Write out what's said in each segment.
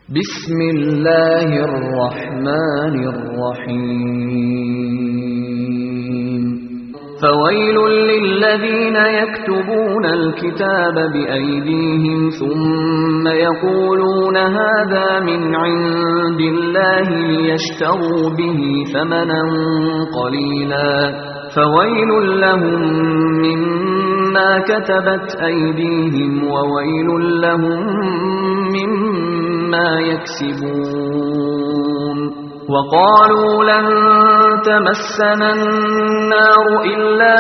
بسم الله الرحمن الرحيم فويل للذين يكتبون الكتاب بأيديهم ثم يقولون هذا من عند الله ليشتروا به ثمنا قليلا فويل لهم مما كتبت أيديهم وويل لهم مما يكسبون وقالوا لن تمسنا النار إلا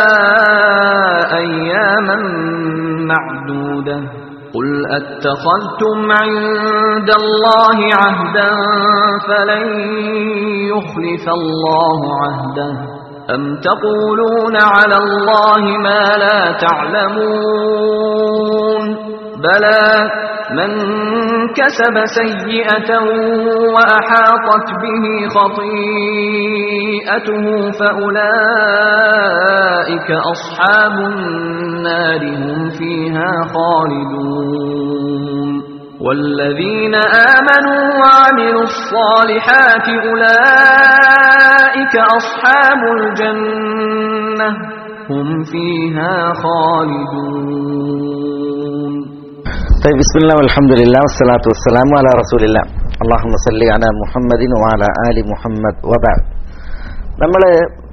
أياما معدودة قل أتخذتم عند الله عهدا فلن يخلف الله عهده أم تقولون على الله ما لا تعلمون بلى من كسب سيئة وأحاطت به خطيئته فأولئك أصحاب النار هم فيها خالدون والذين آمنوا وعملوا الصالحات أولئك أصحاب الجنة هم فيها خالدون طيب بسم الله والحمد لله والصلاة والسلام على رسول الله اللهم صل على محمد وعلى آل മുഹമ്മദ് وبعد നമ്മൾ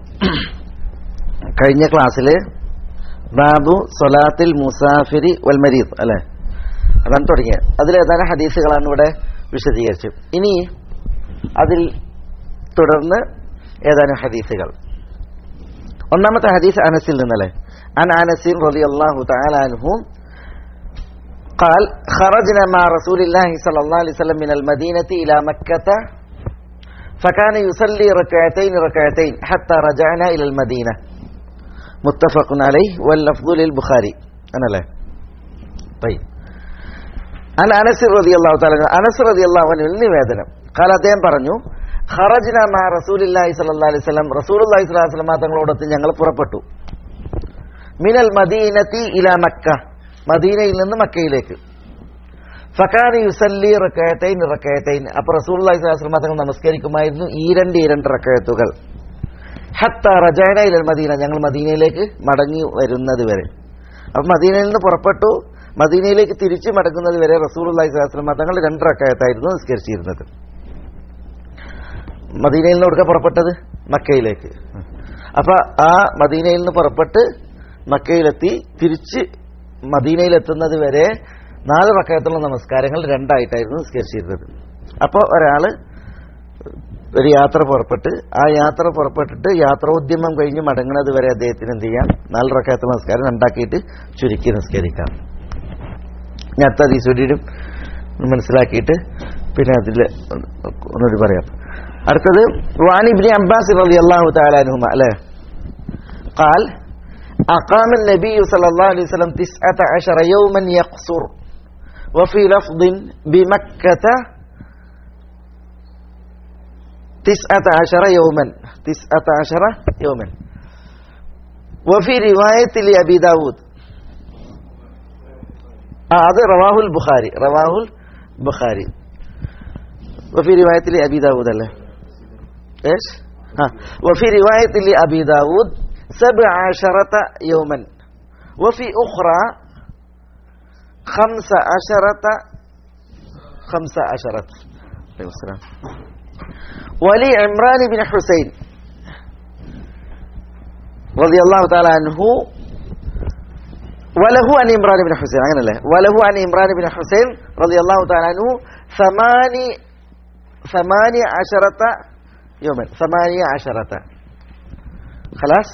കഴിഞ്ഞ ക്ലാസ്സിൽ ബാബു സൊലാത്തിൽ മുസാഫിരി വൽ മരീദ് അല്ലെ അതാണ് തുടങ്ങിയത് അതിൽ ഏതാനും ഹദീസുകളാണ് ഇവിടെ വിശദീകരിച്ചു ഇനി അതിൽ തുടർന്ന് ഏതാനും ഹദീസുകൾ ഒന്നാമത്തെ ഹദീസ് അനസിൽ നിന്നല്ലേ അൻ അനസിൻ റളിയല്ലാഹു തആല അൻഹു قال خرجنا مع رسول الله صلى الله عليه وسلم من المدينة إلى مكة فكان يصلي ركعتين ركعتين حتى رجعنا إلى المدينة متفق عليه واللفظ للبخاري أنا لا طيب അൻ അനസ് റതി അള്ളാഹു താല അനസ് റതി അള്ളാഹുവിന് നിവേദനം കാലദ്ദേഹം പറഞ്ഞു ഖറജ്ന മാ റസൂലില്ലാഹി സല്ലല്ലാഹു അലൈഹി വസല്ലം റസൂലുള്ളാഹി സ്വല്ലല്ലാഹു അലൈഹി വസല്ലം തങ്ങളോടൊത്ത് ഞങ്ങൾ പുറപ്പെട്ടു മിനൽ മദീനത്തി ഇല മക്ക മദീനയിൽ നിന്ന് മക്കയിലേക്ക് ഫക്കാന യുസല്ലി റക്കയത്തൈൻ റക്കയത്തൈൻ അപ്പോൾ റസൂലുള്ളാഹി സ്വല്ലല്ലാഹു അലൈഹി വസല്ലം തങ്ങൾ നമസ്കരിക്കുമായിരുന്നു ഈ രണ്ട് ഈ രണ്ട് റക്കയത്തുകൾ ഹത്ത റജാന ഇലൽ മദീന ഞങ്ങൾ മദീനയിലേക്ക് മടങ്ങി വരുന്നത് വരെ അപ്പം മദീനയിൽ നിന്ന് പുറപ്പെട്ടു മദീനയിലേക്ക് തിരിച്ചു മടങ്ങുന്നത് വരെ റസൂലുള്ളാഹി സ്വല്ലല്ലാഹു അലൈഹി വസല്ലം തങ്ങൾ രണ്ട് റക്കയത്തായിരുന്നു നിസ്കരിച്ചിരുന്നത് മദീനയിൽ നിന്ന് കൊടുക്കാൻ പുറപ്പെട്ടത് മക്കയിലേക്ക് അപ്പൊ ആ മദീനയിൽ നിന്ന് പുറപ്പെട്ട് മക്കയിലെത്തി തിരിച്ച് മദീനയിലെത്തുന്നത് വരെ നാല് റക്കയത്തുള്ള നമസ്കാരങ്ങൾ രണ്ടായിട്ടായിരുന്നു നിസ്കരിച്ചിരുന്നത് അപ്പോൾ ഒരാള് ഒരു യാത്ര പുറപ്പെട്ട് ആ യാത്ര പുറപ്പെട്ടിട്ട് യാത്രോദ്യമം കഴിഞ്ഞ് മടങ്ങുന്നത് വരെ അദ്ദേഹത്തിന് എന്ത് ചെയ്യാം നാല് റക്കയത്തുള്ള നമസ്കാരം രണ്ടാക്കിയിട്ട് ചുരുക്കി നിസ്കരിക്കാം ഞാൻ അടുത്ത അതീസുടിയും മനസ്സിലാക്കിയിട്ട് പിന്നെ അതിൽ ഒന്നുകൂടി പറയാം അടുത്തത് വാനിബിനി അബ്ബാസ് റളി അള്ളാഹു താലാനുഹുമ അല്ലേ قال أقام النبي صلى الله عليه وسلم تسعة عشر يوما يقصر وفي لفظ بمكة تسعة عشر يوما تسعة عشر يوما وفي رواية لأبي داود آه هذا رواه البخاري رواه البخاري وفي رواية لأبي داود الله إيش ها وفي رواية لأبي داود سبع عشرة يوما وفي أخرى خمس عشرة خمس عشرة عليه السلام ولي عمران بن حسين رضي الله تعالى عنه وله عن عمران بن حسين عين الله وله عن عمران بن حسين رضي الله تعالى عنه ثماني ثمانية عشرة يوما ثمانية عشرة خلاص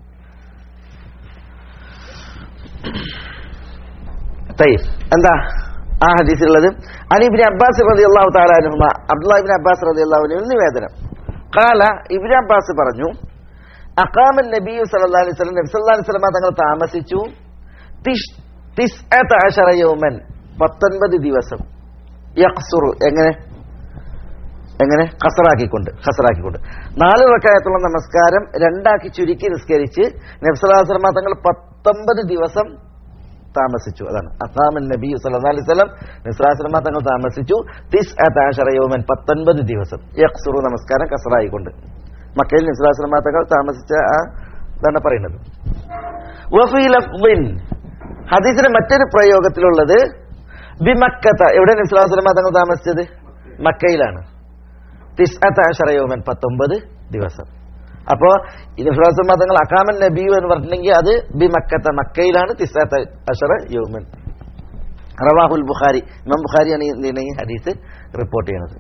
طيب എന്താ ആ ഹദീസിലുള്ളത് അനിബിൻ അബ്ബാസ് റതി അള്ളാഹു താലാനുഹുമ അബ്ദുല്ലാഹിബിൻ അബ്ബാസ് റതി അള്ളാഹുവിന് നിവേദനം കാല ഇബിൻ അബ്ബാസ് പറഞ്ഞു അക്കാമൻ നബി സല്ലല്ലാഹു അലൈഹി വസല്ലം നബി സല്ലല്ലാഹു അലൈഹി വസല്ലം തങ്ങൾ താമസിച്ചു തിസ്അത അശറ യൗമൻ 19 ദിവസം യഖ്സുറു എങ്ങനെ എങ്ങനെ കസറാക്കിക്കൊണ്ട് കസറാക്കിക്കൊണ്ട് നാല് റക്കായത്തുള്ള നമസ്കാരം രണ്ടാക്കി ചുരുക്കി നിസ്കരിച്ച് നബ്സലാസ്ലമ തങ്ങൾ പത്തൊമ്പത് ദിവസം താമസിച്ചു അതാണ് അസാമൻ നബി സല്ലല്ലാഹു അലൈഹി വസല്ലം നിസ്ലാസ്ലമ തങ്ങൾ താമസിച്ചു തിസ് അതാശറ യൗമൻ പത്തൊൻപത് ദിവസം യക്സുറു നമസ്കാരം കസറായിക്കൊണ്ട് മക്കയിൽ നിസ്ലാസ്ലമ തങ്ങൾ താമസിച്ച ആ ഇതാണ് പറയുന്നത് വഫീ ലഫ്ദിൻ ഹദീസിന്റെ മറ്റൊരു പ്രയോഗത്തിലുള്ളത് ബിമക്കത്ത എവിടെ നിസ്ലാസ്ലമ തങ്ങൾ താമസിച്ചത് മക്കയിലാണ് തിസ്അത്താശറ യൗമൻ പത്തൊമ്പത് ദിവസം അപ്പോ ഇൻഫ്ലുവൻസർ മതങ്ങൾ അക്കാമൻ നബിയു എന്ന് പറഞ്ഞിട്ടുണ്ടെങ്കിൽ അത് ബി മക്കത്ത മക്കയിലാണ് തിസ്അത്ത അഷറ യൗമൻ റവാഹുൽ ബുഖാരി ഇമാം ബുഖാരിയാണ് ഈ എന്ത് ചെയ്യുന്നത്? ഈ ഹദീസ് റിപ്പോർട്ട് ചെയ്യുന്നത്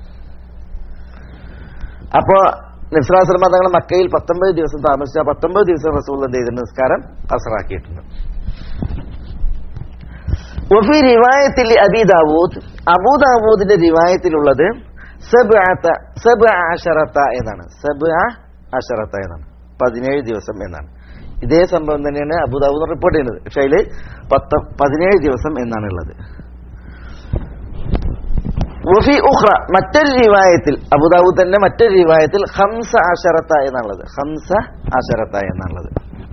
അപ്പോ നിസ്ലാസ്ലം മതങ്ങൾ മക്കയിൽ പത്തൊമ്പത് ദിവസം താമസിച്ച ആ പത്തൊമ്പത് ദിവസം റസൂൽ എന്ത് ചെയ്തിട്ടുണ്ട് നിസ്കാരം കസറാക്കിയിട്ടുണ്ട് വഫി റിവായത്തിൽ അബി ദാവൂദ് അബൂ ദാവൂദിന്റെ റിവായത്തിലുള്ളത് സബ്അത്ത സബ്അ അശറത്ത എന്നാണ് സബ്അ അശറത്ത എന്നാണ് പതിനേഴ് ദിവസം എന്നാണ് ഇതേ സംഭവം തന്നെയാണ് അബുദാബൂദ് റിപ്പോർട്ട് ചെയ്യുന്നത് പക്ഷെ അതിൽ പത്ത് പതിനേഴ് ദിവസം എന്നാണ് ഉള്ളത് വഫി ഉഖ്റ മറ്റൊരു റിവായത്തിൽ അബുദാബൂദ് തന്നെ മറ്റൊരു റിവായത്തിൽ ഹംസ അശറത്ത എന്നുള്ളത് ഹംസ അശറത്ത എന്നുള്ളത്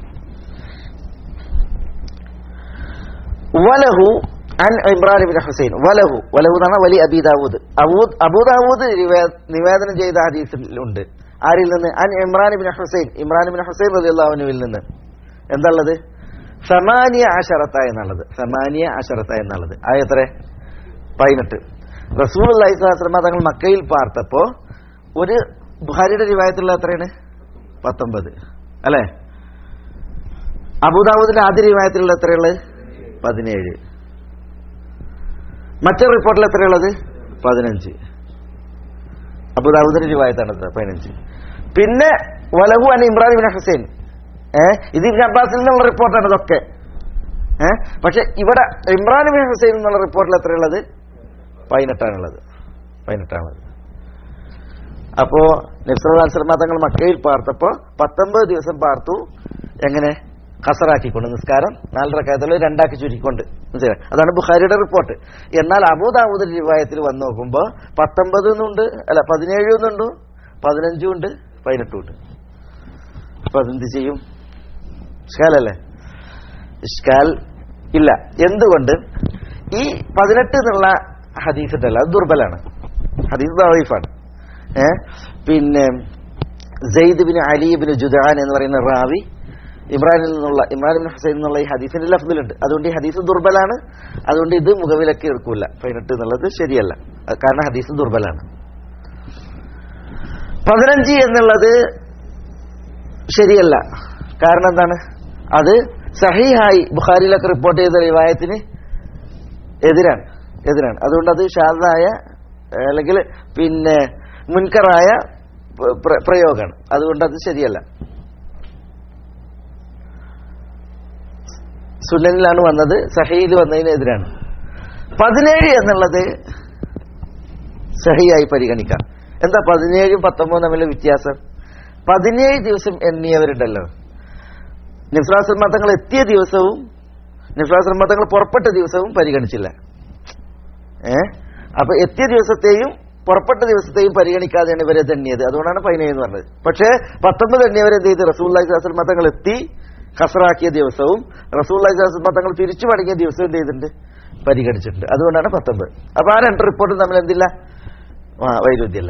വലഹു അൻ ഇമ്രാൻ ബിൻ ഹുസൈൻ വലഹു വലഹു എന്നാണ് വലി അബി ദാവൂദ് അബൂദ് അബൂദാവൂദ് നിവേ- നിവേദനം ചെയ്ത ഹദീസിലുണ്ട് ആരിൽ നിന്ന് അൻ Imran bin Husain Imran bin Husain റളിയല്ലാഹുവിൽ നിന്ന് എന്താള്ളത് സമാനിയ അഷറത്ത എന്നുള്ളത് സമാനിയ അഷറത്ത എന്നുള്ളത് ആയത്ര പതിനെട്ട് റസൂൽ അള്ളഹി സ്വലാസ്ലമ തങ്ങൾ മക്കയിൽ പാർത്തപ്പോ ഒരു ബുഹാരിയുടെ റിവായത്തുള്ള എത്രയാണ് പത്തൊമ്പത് അല്ലേ അബൂദാവൂദിന്റെ ആദ്യ റിവായത്തിലുള്ള എത്രയുള്ളത് പതിനേഴ് മറ്റൊരു റിപ്പോർട്ടിൽ എത്രയുള്ളത് പതിനഞ്ച് അബുദാബുദിന്റെ റിവായത്താണ് ഇത് പതിനഞ്ച് പിന്നെ വലഹു അൻ ഇമ്രാൻ ബിൻ ഹുസൈൻ ഏഹ് ഇത് ഇബ്ൻ അബ്ബാസിൽ നിന്നുള്ള റിപ്പോർട്ടാണ് ഇതൊക്കെ ഏഹ് പക്ഷെ ഇവിടെ ഇമ്രാൻ ബിൻ ഹുസൈൻ എന്നുള്ള റിപ്പോർട്ടിൽ എത്രയുള്ളത് പതിനെട്ടാണുള്ളത് പതിനെട്ടാണുള്ളത് അപ്പോ നബ്സലാസ്ലമ തങ്ങൾ മക്കയിൽ പാർത്തപ്പോ പത്തൊമ്പത് ദിവസം പാർത്തു എങ്ങനെ ഖസറാക്കിക്കൊണ്ട് നിസ്കാരം നാലരക്കായത്തുള്ള രണ്ടാക്കി ചുരുക്കിക്കൊണ്ട് മനസ്സിലായി അതാണ് ബുഖാരിയുടെ റിപ്പോർട്ട് എന്നാൽ അബൂദാവൂദ് റിവായത്തിൽ വന്ന് നോക്കുമ്പോൾ പത്തൊമ്പത് എന്നുണ്ട് അല്ല പതിനേഴ് എന്നുണ്ട് പതിനഞ്ചും ഉണ്ട് പതിനെട്ടും ഉണ്ട് അപ്പൊ അതെന്ത് ചെയ്യും ഇഷ്കാലല്ലേ ഇഷ്കാൽ ഇല്ല എന്തുകൊണ്ട് ഈ പതിനെട്ട് എന്നുള്ള ഹദീസ് ഉണ്ടല്ലോ അത് ദുർബലാണ് ഹദീസ് ദാവീഫാണ് ഏ പിന്നെ Zaid bin Ali bin Judan എന്ന് പറയുന്ന റാവി ഇമ്രാനിൽ നിന്നുള്ള ഇമ്രാൻ ബിൻ ഹുസൈൻ എന്നുള്ള ഈ ഹദീസിന്റെ ലഫ്ദിലുണ്ട് അതുകൊണ്ട് ഈ ഹദീസ് ദുർബലാണ് അതുകൊണ്ട് ഇത് മുഖവിലക്ക് എടുക്കൂല പതിനെട്ട് എന്നുള്ളത് ശരിയല്ല അത് കാരണം ഹദീസ് ദുർബലാണ് പതിനഞ്ച് എന്നുള്ളത് ശരിയല്ല കാരണം എന്താണ് അത് സഹീഹായി ബുഖാരിയിലൊക്കെ റിപ്പോർട്ട് ചെയ്ത റിവായത്തിന് എതിരാണ് എതിരാണ് അതുകൊണ്ട് അത് ഷാദായ അല്ലെങ്കിൽ പിന്നെ മുൻകറായ പ്ര- പ്ര- പ്രയോഗമാണ് അതുകൊണ്ട് അത് ശരിയല്ല സുനനിലാണ് വന്നത് സഹയിൽ വന്നതിനെതിരാണ് പതിനേഴ് എന്നുള്ളത് സഹിയായി പരിഗണിക്കാം എന്താ പതിനേഴും പത്തൊമ്പതും തമ്മിലുള്ള വ്യത്യാസം പതിനേഴ് ദിവസം എണ്ണിയവരുണ്ടല്ലോ നിഫ്രാസ് മതങ്ങൾ എത്തിയ ദിവസവും നിഫ്രാസ് മതങ്ങൾ പുറപ്പെട്ട ദിവസവും പരിഗണിച്ചില്ല ഏ അപ്പൊ എത്തിയ ദിവസത്തെയും പുറപ്പെട്ട ദിവസത്തെയും പരിഗണിക്കാതെയാണ് ഇവരെ തെണ്ണിയത് അതുകൊണ്ടാണ് പതിനേഴ് എന്ന് പറഞ്ഞത് പക്ഷേ പത്തൊമ്പത് എണ്ണിയവരെ എന്ത് ചെയ്ത് റസൂൽ അള്ളാഹി മതങ്ങൾ എത്തി ഖസറാക്കിയ ദിവസവും റസൂൽ അള്ളാഹി മതങ്ങൾ തിരിച്ചു മടങ്ങിയ ദിവസവും എന്ത് ചെയ്തിട്ടുണ്ട് പരിഗണിച്ചിട്ടുണ്ട് അതുകൊണ്ടാണ് പത്തൊമ്പത് അപ്പൊ ആ രണ്ട് റിപ്പോർട്ടും തമ്മിൽ എന്തില്ല ആ, വൈരുദ്ധ്യമില്ല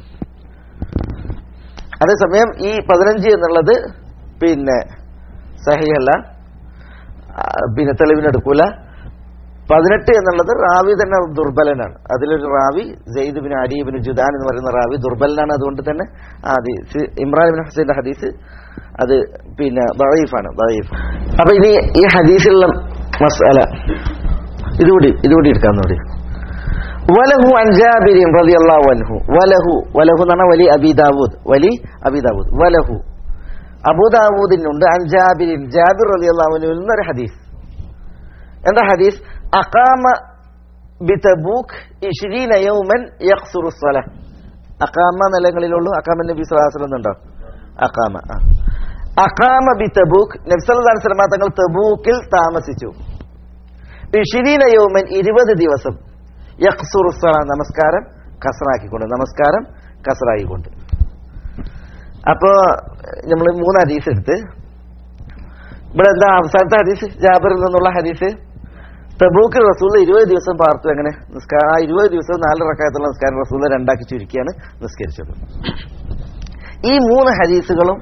അതേസമയം ഈ പതിനഞ്ച് എന്നുള്ളത് പിന്നെ സഹിയല്ല ആ, പിന്നെ തെളിവിനെടുക്കൂല പതിനെട്ട് എന്നുള്ളത് റാവി തന്നെ ദുർബലനാണ് അതിലൊരു റാവി Zaid bin Ali bin Judan എന്ന് പറയുന്ന റാവി ദുർബലനാണ് അതുകൊണ്ട് തന്നെ ആ ഹദീസ് ഇമ്രാൻ ബിൻ ഹുസൈന്റെ ഹദീസ് അത് പിന്നെ ദഈഫാണ് ദഈഫ് അപ്പൊ ഇനി ഈ ഹദീസിലുള്ള മസ്അല ഇതുകൂടി ഇതുകൂടി എടുക്കാൻ നോടി വലഹു അൻ ജാബിരിൻ റളിയല്ലാഹു അൻഹു വലഹു വലഹു എന്ന് പറഞ്ഞാൽ വലി അബി ദാവൂദ് വലി അബി ദാവൂദ് വലഹു അബൂ ദാവൂദിനുണ്ട് അൻ ജാബിരിൻ ജാബിർ റളിയല്ലാഹു അൻഹുവിൽ നിന്നൊരു ഹദീസ് എന്താ ഹദീസ് അഖാമ ബിതബൂക്ക് 20 യൗമൻ യഖ്സുറു സ്വല അഖാമ നിലങ്ങളിലുള്ളൂ അഖാമ നബി സ്വല്ലല്ലാഹു അലൈഹി വസല്ലം ഉണ്ടോ അഖാമ ആ. അഖാമ ബിതബൂക്ക് നബി സല്ലല്ലാഹു അലൈഹി വസല്ലം തങ്ങൾ തബൂക്കിൽ താമസിച്ചു 20 യൗമൻ 20 ദിവസം യഖ്സുറു സ്വല നമസ്കാരം കസറാക്കിക്കൊണ്ട് നമസ്കാരം കസറാക്കിക്കൊണ്ട് അപ്പോ നമ്മൾ മൂന്ന് ഹദീസ് എടുത്ത് ഇവിടെ എന്താ അവസാനത്തെ ഹദീസ് ജാബിറിൽ നിന്നുള്ള ഹദീസ് തബൂക്കിൽ റസൂൽ ഇരുപത് ദിവസം പാർത്തു എങ്ങനെ നിസ്കാരം ആ ഇരുപത് ദിവസം നാല് റക്കായത്തുള്ള നിസ്കാരം റസൂൽ രണ്ടാക്കി ചുരുക്കിയാണ് നിസ്കരിച്ചത് ഈ മൂന്ന് ഹദീസുകളും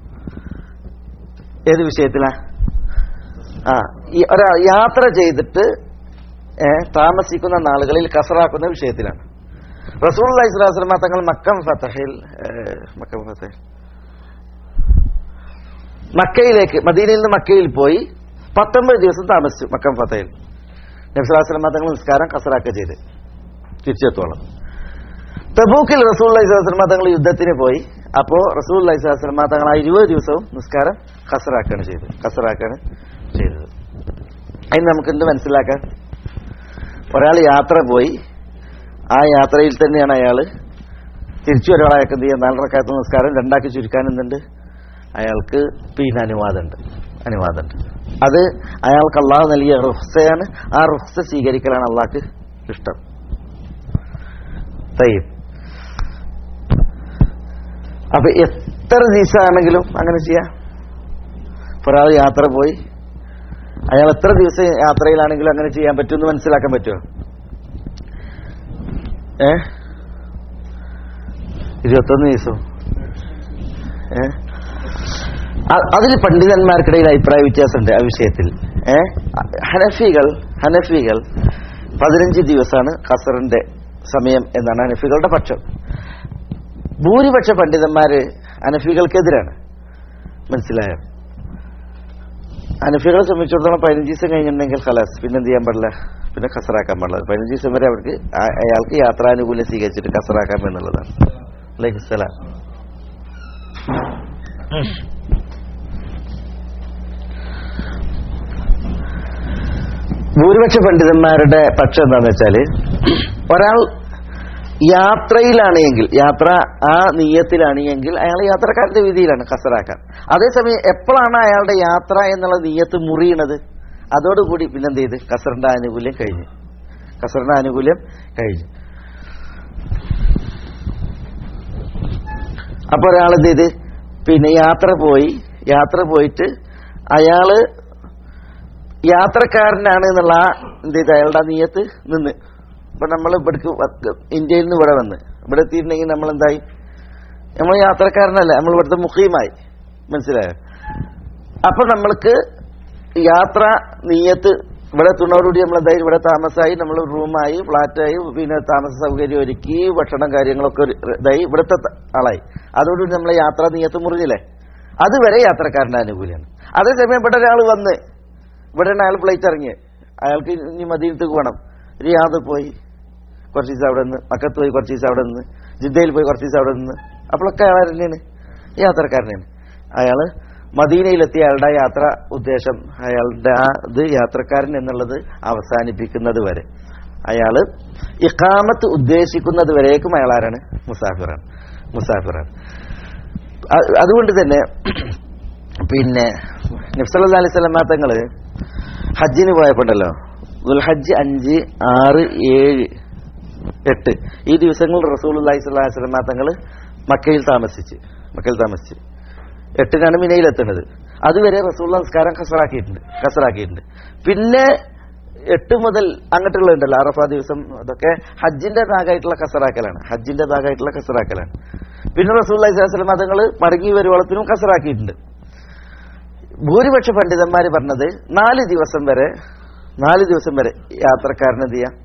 ഏത് വിഷയത്തിലാ ആ ഈ ഒരാൾ യാത്ര ചെയ്തിട്ട് ഏ, താമസിക്കുന്ന നാളുകളിൽ കസറാക്കുന്ന വിഷയത്തിലാണ് റസൂൽ അലൈഹിസ്ലാസ്ലമ തങ്ങൾ മക്കം ഫത്തഹിൽ ഏ, മക്കം ഫത്തഹിൽ മക്കയിലേക്ക് മദീനയിൽ നിന്ന് മക്കയിൽ പോയി പത്തൊമ്പത് ദിവസം താമസിച്ചു മക്കം ഫത്തഹിൽ നബ്സുലാസ്ലമ തങ്ങൾ നിസ്കാരം കസറാക്കുക ചെയ്ത് തിരിച്ചെത്തോളം തബൂക്കിൽ റസൂൽ അലൈഹിസ്ലാസ്ലമ തങ്ങൾ യുദ്ധത്തിന് പോയി അപ്പോ റസൂൽ അലൈഹിസ്ലാസ്ലമ തങ്ങൾ ആ ഇരുപത് ദിവസവും നിസ്കാരം കസറാക്കാണ് ചെയ്തത് കസറാക്കാണ് ചെയ്തത് അതിന് നമുക്ക് എന്ത് മനസ്സിലാക്കാം ഒരാൾ യാത്ര പോയി ആ യാത്രയിൽ തന്നെയാണ് അയാൾ തിരിച്ചു വരുവാൻ അയാൾക്ക് എന്ത് ചെയ്യാം നാലരക്കാലത്ത് നിസ്കാരം രണ്ടാക്കി ചുരുക്കാൻ എന്തുണ്ട് അയാൾക്ക് പിന്നെ അനുവാദമുണ്ട് അനുവാദമുണ്ട് അത് അയാൾക്ക് അള്ളാഹ് നൽകിയ റുഹ്സയാണ് ആ റുഹ്സ സ്വീകരിക്കലാണ് അള്ളാഹ്ക്ക് ഇഷ്ടം തയ്യം അപ്പൊ എത്ര ദിവസമാണെങ്കിലും അങ്ങനെ ചെയ്യാം ഇപ്പൊ ഒരാൾ യാത്ര പോയി അയാൾ എത്ര ദിവസം യാത്രയിലാണെങ്കിലും അങ്ങനെ ചെയ്യാൻ പറ്റുമെന്ന് മനസ്സിലാക്കാൻ പറ്റുമോ ഏ ഇരുപത്തൊന്ന് ദിവസം ഏ അ- അതിൽ പണ്ഡിതന്മാർക്കിടയിൽ അഭിപ്രായ വ്യത്യാസമുണ്ട് ആ വിഷയത്തിൽ ഏ ഹനഫികൾ ഹനഫികൾ പതിനഞ്ച് ദിവസമാണ് ഖസറിന്റെ സമയം എന്നാണ് ഹനഫികളുടെ പക്ഷം ഭൂരിപക്ഷ പണ്ഡിതന്മാര് ഹനഫികൾക്കെതിരാണ് മനസ്സിലായോ അനഫികളെ സംബന്ധിച്ചിടത്തോളം പതിനഞ്ച് ദിവസം കഴിഞ്ഞിട്ടുണ്ടെങ്കിൽ ഖലാസ് പിന്നെ എന്ത് ചെയ്യാൻ പാടില്ല പിന്നെ കസറാക്കാൻ പാടില്ല പതിനഞ്ച് ദിവസം വരെ അവർക്ക് ആ- അയാൾക്ക് യാത്രാനുകൂല്യം സ്വീകരിച്ചിട്ട് കസറാക്കാം എന്നുള്ളതാണ് അലൈഹി സ്വലാം ഭൂരിപക്ഷ പണ്ഡിതന്മാരുടെ പക്ഷം എന്താന്ന് വെച്ചാല് ഒരാൾ യാത്രയിലാണ് എങ്കിൽ യാത്ര ആ നീയത്തിലാണ് എങ്കിൽ അയാൾ യാത്രക്കാരന്റെ വിധിയിലാണ് കസറാക്കാൻ അതേസമയം എപ്പോഴാണ് അയാളുടെ യാത്ര എന്നുള്ള നീയത്ത് മുറിയണത് അതോടുകൂടി പിന്നെന്ത് ചെയ്ത് കസറിന്റെ ആനുകൂല്യം കഴിഞ്ഞു കസറിന്റെ ആനുകൂല്യം കഴിഞ്ഞു അപ്പൊ ഒരാൾ എന്ത് ചെയ്ത് പിന്നെ യാത്ര പോയി യാത്ര പോയിട്ട് അയാള് യാത്രക്കാരനാണ് എന്നുള്ള ആ എന്ത് ചെയ്ത് അയാളുടെ ആ നീയത്ത് നിന്ന് ഇപ്പൊ നമ്മൾ ഇവിടേക്ക് വ- ഇന്ത്യയിൽ നിന്ന് ഇവിടെ വന്ന് ഇവിടെ എത്തിയിട്ടുണ്ടെങ്കിൽ നമ്മൾ എന്തായി നമ്മൾ യാത്രക്കാരനല്ല നമ്മൾ ഇവിടുത്തെ മുഖീമായി മനസ്സിലായോ അപ്പൊ നമ്മൾക്ക് യാത്ര നീയത്ത് ഇവിടെ എത്തുന്നതോടുകൂടി നമ്മൾ എന്തായാലും ഇവിടെ താമസമായി നമ്മൾ റൂമായി ഫ്ലാറ്റായി പിന്നെ താമസ സൗകര്യം ഒരുക്കി ഭക്ഷണം കാര്യങ്ങളൊക്കെ ഒരു ഇതായി ഇവിടുത്തെ ത- ആളായി അതോടുകൂടി നമ്മളെ യാത്രാ നീയത്ത് മുറിഞ്ഞില്ലേ അതുവരെ യാത്രക്കാരന്റെ ആനുകൂല്യമാണ് അതേസമയം ഇവിടെ ഒരാൾ വന്ന് ഇവിടെയാണ് അയാൾ ഫ്ലൈറ്റ് ഇറങ്ങിയത് അയാൾക്ക് ഇനി മദീനത്തേക്ക് വേണം റിയാദ് പോയി കുറച്ച് ദിവസം അവിടെ നിന്ന് മക്കത്ത് പോയി കുറച്ച് ദിവസം അവിടെ നിന്ന് ജിദ്ദയിൽ പോയി കുറച്ച് ദിവസം അവിടെ നിന്ന് അപ്പോഴൊക്കെ അയാൾ തന്നെയാണ് യാത്രക്കാരനാണ് അയാള് മദീനയിലെത്തിയ അയാളുടെ യാത്ര ഉദ്ദേശം അയാളുടെ ആ ഇത് യാത്രക്കാരൻ എന്നുള്ളത് അവസാനിപ്പിക്കുന്നത് വരെ അയാള് ഇഖാമത്ത് ഉദ്ദേശിക്കുന്നത് വരേക്കും അയാൾ ആരാണ് മുസാഫിറാണ് മുസാഫിറാണ് അ- അതുകൊണ്ട് തന്നെ പിന്നെ നബ്സല്ലാ അലൈഹി സ്വലമാ തങ്ങള് ഹജ്ജിന് പോയപ്പോണ്ടല്ലോ ദുൽഹജ്ജ് അഞ്ച് ആറ് ഏഴ് എട്ട് ഈ ദിവസങ്ങളിൽ റസൂൽ അലൈഹി സ്വലാഹി സ്വലമാ തങ്ങള് മക്കയിൽ താമസിച്ച് മക്കയിൽ താമസിച്ച് എട്ടിനാണ് മിനയിൽ എത്തുന്നത് അതുവരെ റസൂൽ നമസ്കാരം കസറാക്കിയിട്ടുണ്ട് കസറാക്കിയിട്ടുണ്ട് പിന്നെ എട്ട് മുതൽ അങ്ങോട്ടുള്ളതുണ്ടല്ലോ അറഫ ദിവസം അതൊക്കെ ഹജ്ജിന്റെ ഭാഗമായിട്ടുള്ള കസറാക്കലാണ് ഹജ്ജിന്റെ ഭാഗമായിട്ടുള്ള കസറാക്കലാണ് പിന്നെ റസൂൽ അലൈഹി സ്വലം തങ്ങൾ മടങ്ങി വരുവോളത്തിനും കസറാക്കിയിട്ടുണ്ട് ഭൂരിപക്ഷ പണ്ഡിതന്മാർ പറഞ്ഞത് നാല് ദിവസം വരെ നാല് ദിവസം വരെ യാത്രക്കാരന് എന്ത് ചെയ്യാം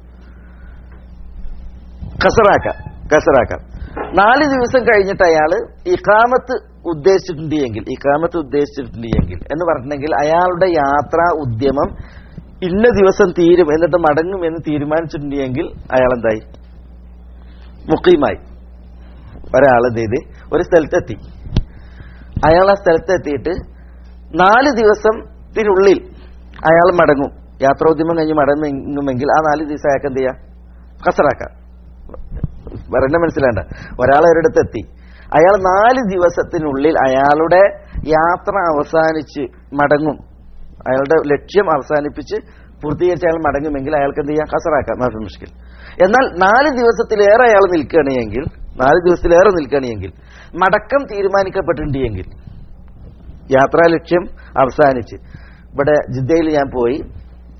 കസറാക്കാം കസറാക്കാം നാല് ദിവസം കഴിഞ്ഞിട്ട് അയാള് ഇഖാമത്ത് ഉദ്ദേശിച്ചിട്ടുണ്ട് എങ്കിൽ ഇഖാമത്ത് ഉദ്ദേശിച്ചിട്ടുണ്ട് എങ്കിൽ എന്ന് പറഞ്ഞിട്ടുണ്ടെങ്കിൽ അയാളുടെ യാത്രാ ഉദ്യമം ഇന്ന ദിവസം തീരും എന്നിട്ട് മടങ്ങും എന്ന് തീരുമാനിച്ചിട്ടുണ്ട് എങ്കിൽ അയാൾ എന്തായി മുക്കീമായി ഒരാൾ എന്ത് ചെയ്ത് ഒരു സ്ഥലത്തെത്തി അയാൾ ആ സ്ഥലത്തെത്തിയിട്ട് നാല് ദിവസത്തിനുള്ളിൽ അയാൾ മടങ്ങും യാത്രോദ്യമം കഴിഞ്ഞ് മടങ്ങുമെങ്കിൽ ആ നാല് ദിവസം അയാൾക്ക് എന്ത് ചെയ്യാം കസറാക്കാം പറയണ്ട മനസ്സിലാണ്ട ഒരാൾ ഒരിടത്ത് എത്തി അയാൾ നാല് ദിവസത്തിനുള്ളിൽ അയാളുടെ യാത്ര അവസാനിച്ച് മടങ്ങും അയാളുടെ ലക്ഷ്യം അവസാനിപ്പിച്ച് പൂർത്തീകരിച്ച് അയാൾ മടങ്ങുമെങ്കിൽ അയാൾക്ക് എന്ത് ചെയ്യാം കസറാക്കാം മാഫി മുഷ്കിൽ എന്നാൽ നാല് ദിവസത്തിലേറെ അയാൾ നിൽക്കുകയാണെങ്കിൽ നാല് ദിവസത്തിലേറെ നിൽക്കുകയാണെങ്കിൽ മടക്കം തീരുമാനിക്കപ്പെട്ടിട്ടുണ്ട് എങ്കിൽ യാത്രാ ലക്ഷ്യം അവസാനിച്ച് ഇവിടെ ജിദ്ദയിൽ ഞാൻ പോയി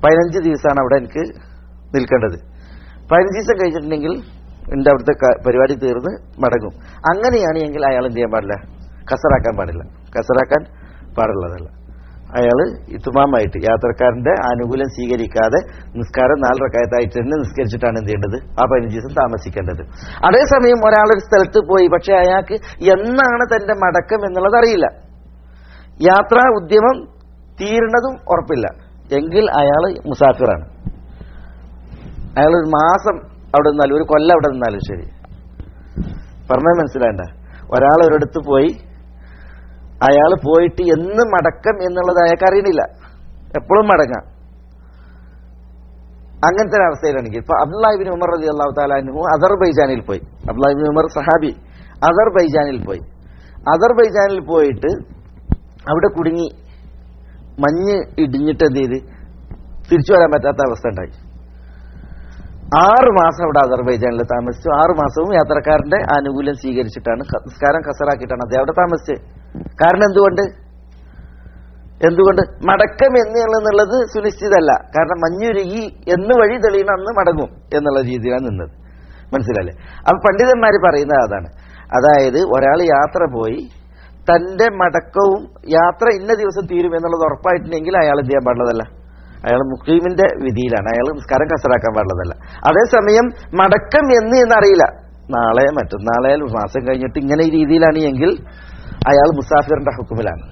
പതിനഞ്ച് ദിവസമാണ് അവിടെ എനിക്ക് നിൽക്കേണ്ടത് പതിനഞ്ച് ദിവസം കഴിഞ്ഞിട്ടുണ്ടെങ്കിൽ എൻ്റെ അവിടുത്തെ ക- പരിപാടി തീർന്ന് മടങ്ങും അങ്ങനെയാണ് എങ്കിൽ അയാൾ എന്ത് ചെയ്യാൻ പാടില്ല കസറാക്കാൻ പാടില്ല കസറാക്കാൻ പാടുള്ളതല്ല അയാൾ ഇത്തുമാമായിട്ട് യാത്രക്കാരന്റെ ആനുകൂല്യം സ്വീകരിക്കാതെ നിസ്കാരം നാല് റക്കായത്തായിട്ട് തന്നെ നിസ്കരിച്ചിട്ടാണ് എന്ത് ചെയ്യേണ്ടത് ആ പതിനഞ്ച് ദിവസം താമസിക്കേണ്ടത് അതേസമയം ഒരാളൊരു സ്ഥലത്ത് പോയി പക്ഷെ അയാൾക്ക് എന്നാണ് തന്റെ മടക്കം എന്നുള്ളത് അറിയില്ല യാത്രാ ഉദ്യമം തീരുന്നതും ഉറപ്പില്ല എങ്കിൽ അയാൾ മുസാഫിറാണ് അയാൾ ഒരു മാസം അവിടെ നിന്നാലും ഒരു കൊല്ലം അവിടെ നിന്നാലും ശരി പറഞ്ഞത് മനസ്സിലാണ്ട ഒരാൾ ഒരിടത്ത് പോയി അയാൾ പോയിട്ട് എന്ന് മടക്കം എന്നുള്ളത് അയാൾക്ക് അറിയണില്ല എപ്പോഴും മടങ്ങാം അങ്ങനത്തെ ഒരു അവസ്ഥയിലാണെങ്കിൽ ഇപ്പൊ അബ്ദുല്ലാഹിബിൻ ഉമർ അലി അള്ളാഹു താലാനു അസർബൈജാനിൽ പോയി അബ്ദുല്ലാഹിബിൻ ഉമർ സഹാബി അസർബൈജാനിൽ പോയി അസർബൈജാനിൽ പോയിട്ട് അവിടെ കുടുങ്ങി മഞ്ഞ് ഇടിഞ്ഞിട്ട് എന്ത് ചെയ്ത് തിരിച്ചു വരാൻ പറ്റാത്ത അവസ്ഥ ഉണ്ടായി ആറ് മാസം അവിടെ അസർബൈജാനിൽ താമസിച്ചു ആറ് മാസവും യാത്രക്കാരന്റെ ആനുകൂല്യം സ്വീകരിച്ചിട്ടാണ് ഖ- നിസ്കാരം കസറാക്കിയിട്ടാണ് അദ്ദേഹം അവിടെ താമസിച്ചത് കാരണം എന്തുകൊണ്ട് എന്തുകൊണ്ട് മടക്കം എന്നുള്ളത് സുനിശ്ചിതല്ല കാരണം മഞ്ഞുരുകി എന്ന് വഴി തെളിയണം അന്ന് മടങ്ങും എന്നുള്ള രീതിയിലാണ് നിന്നത് മനസ്സിലല്ലേ അപ്പൊ പണ്ഡിതന്മാർ പറയുന്നത് അതാണ് അതായത് ഒരാൾ യാത്ര പോയി തന്റെ മടക്കവും യാത്ര ഇന്ന ദിവസം തീരും എന്നുള്ളത് ഉറപ്പായിട്ടുണ്ടെങ്കിൽ അയാൾ എന്ത് ചെയ്യാൻ പാടുള്ളതല്ല അയാൾ മുഖീമിന്റെ വിധിയിലാണ് അയാൾ നിസ്കാരം കസറാക്കാൻ പാടുള്ളതല്ല അതേസമയം മടക്കം എന്ന് എന്നറിയില്ല നാളെ മറ്റന്നാളെ ഒരു മാസം കഴിഞ്ഞിട്ട് ഇങ്ങനെ ഈ രീതിയിലാണ് എങ്കിൽ അയാൾ മുസാഫിറിന്റെ ഹുക്കുമിലാണ്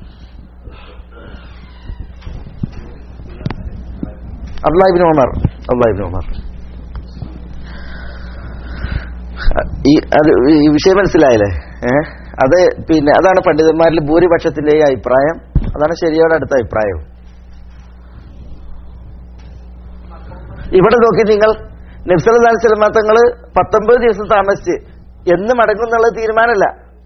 അബ്ദുല്ലാഹിബിൻ ഉമർ അബ്ദുല്ലാഹിബിൻ ഉമർ ഈ അത് ഈ വിഷയം മനസ്സിലായില്ലേ ഏഹ് അത് പിന്നെ അതാണ് പണ്ഡിതന്മാരിൽ ഭൂരിപക്ഷത്തിന്റെ ഈ അഭിപ്രായം അതാണ് ശരിയോടെ അടുത്ത അഭിപ്രായം ഇവിടെ നോക്കി നിങ്ങൾ നബ്സലി സ്വലമ തങ്ങള് പത്തൊമ്പത് ദിവസം താമസിച്ച് എന്ന് മടങ്ങും എന്നുള്ളത് തീരുമാനമല്ല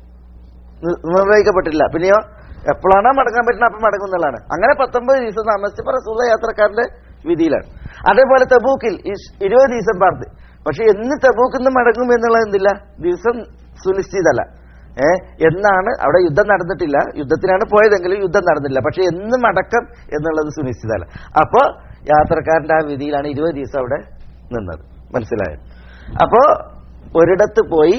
നി- നിർണ്ണയിക്കപ്പെട്ടില്ല പിന്നെയോ എപ്പോഴാണോ മടങ്ങാൻ പറ്റുന്നത് അപ്പം മടങ്ങും എന്നുള്ളതാണ് അങ്ങനെ പത്തൊമ്പത് ദിവസം താമസിച്ച് റസൂല യാത്രക്കാരന്റെ വിധിയിലാണ് അതേപോലെ തബൂക്കിൽ ഇഷ്- ഇരുപത് ദിവസം പാർത്ത് പക്ഷെ എന്ന് തബൂക്കിൽ നിന്ന് മടങ്ങും എന്നുള്ളത് എന്തില്ല ദിവസം സുനിശ്ചിതല്ല ഏ എന്നാണ് അവിടെ യുദ്ധം നടന്നിട്ടില്ല യുദ്ധത്തിനാണ് പോയതെങ്കിലും യുദ്ധം നടന്നില്ല പക്ഷെ എന്ന് മടക്കം എന്നുള്ളത് സുനിശ്ചിതല്ല അപ്പോ യാത്രക്കാരന്റെ ആ വിധിയിലാണ് ഇരുപത് ദിവസം അവിടെ നിന്നത് മനസ്സിലായോ അപ്പോ ഒരിടത്ത് പോയി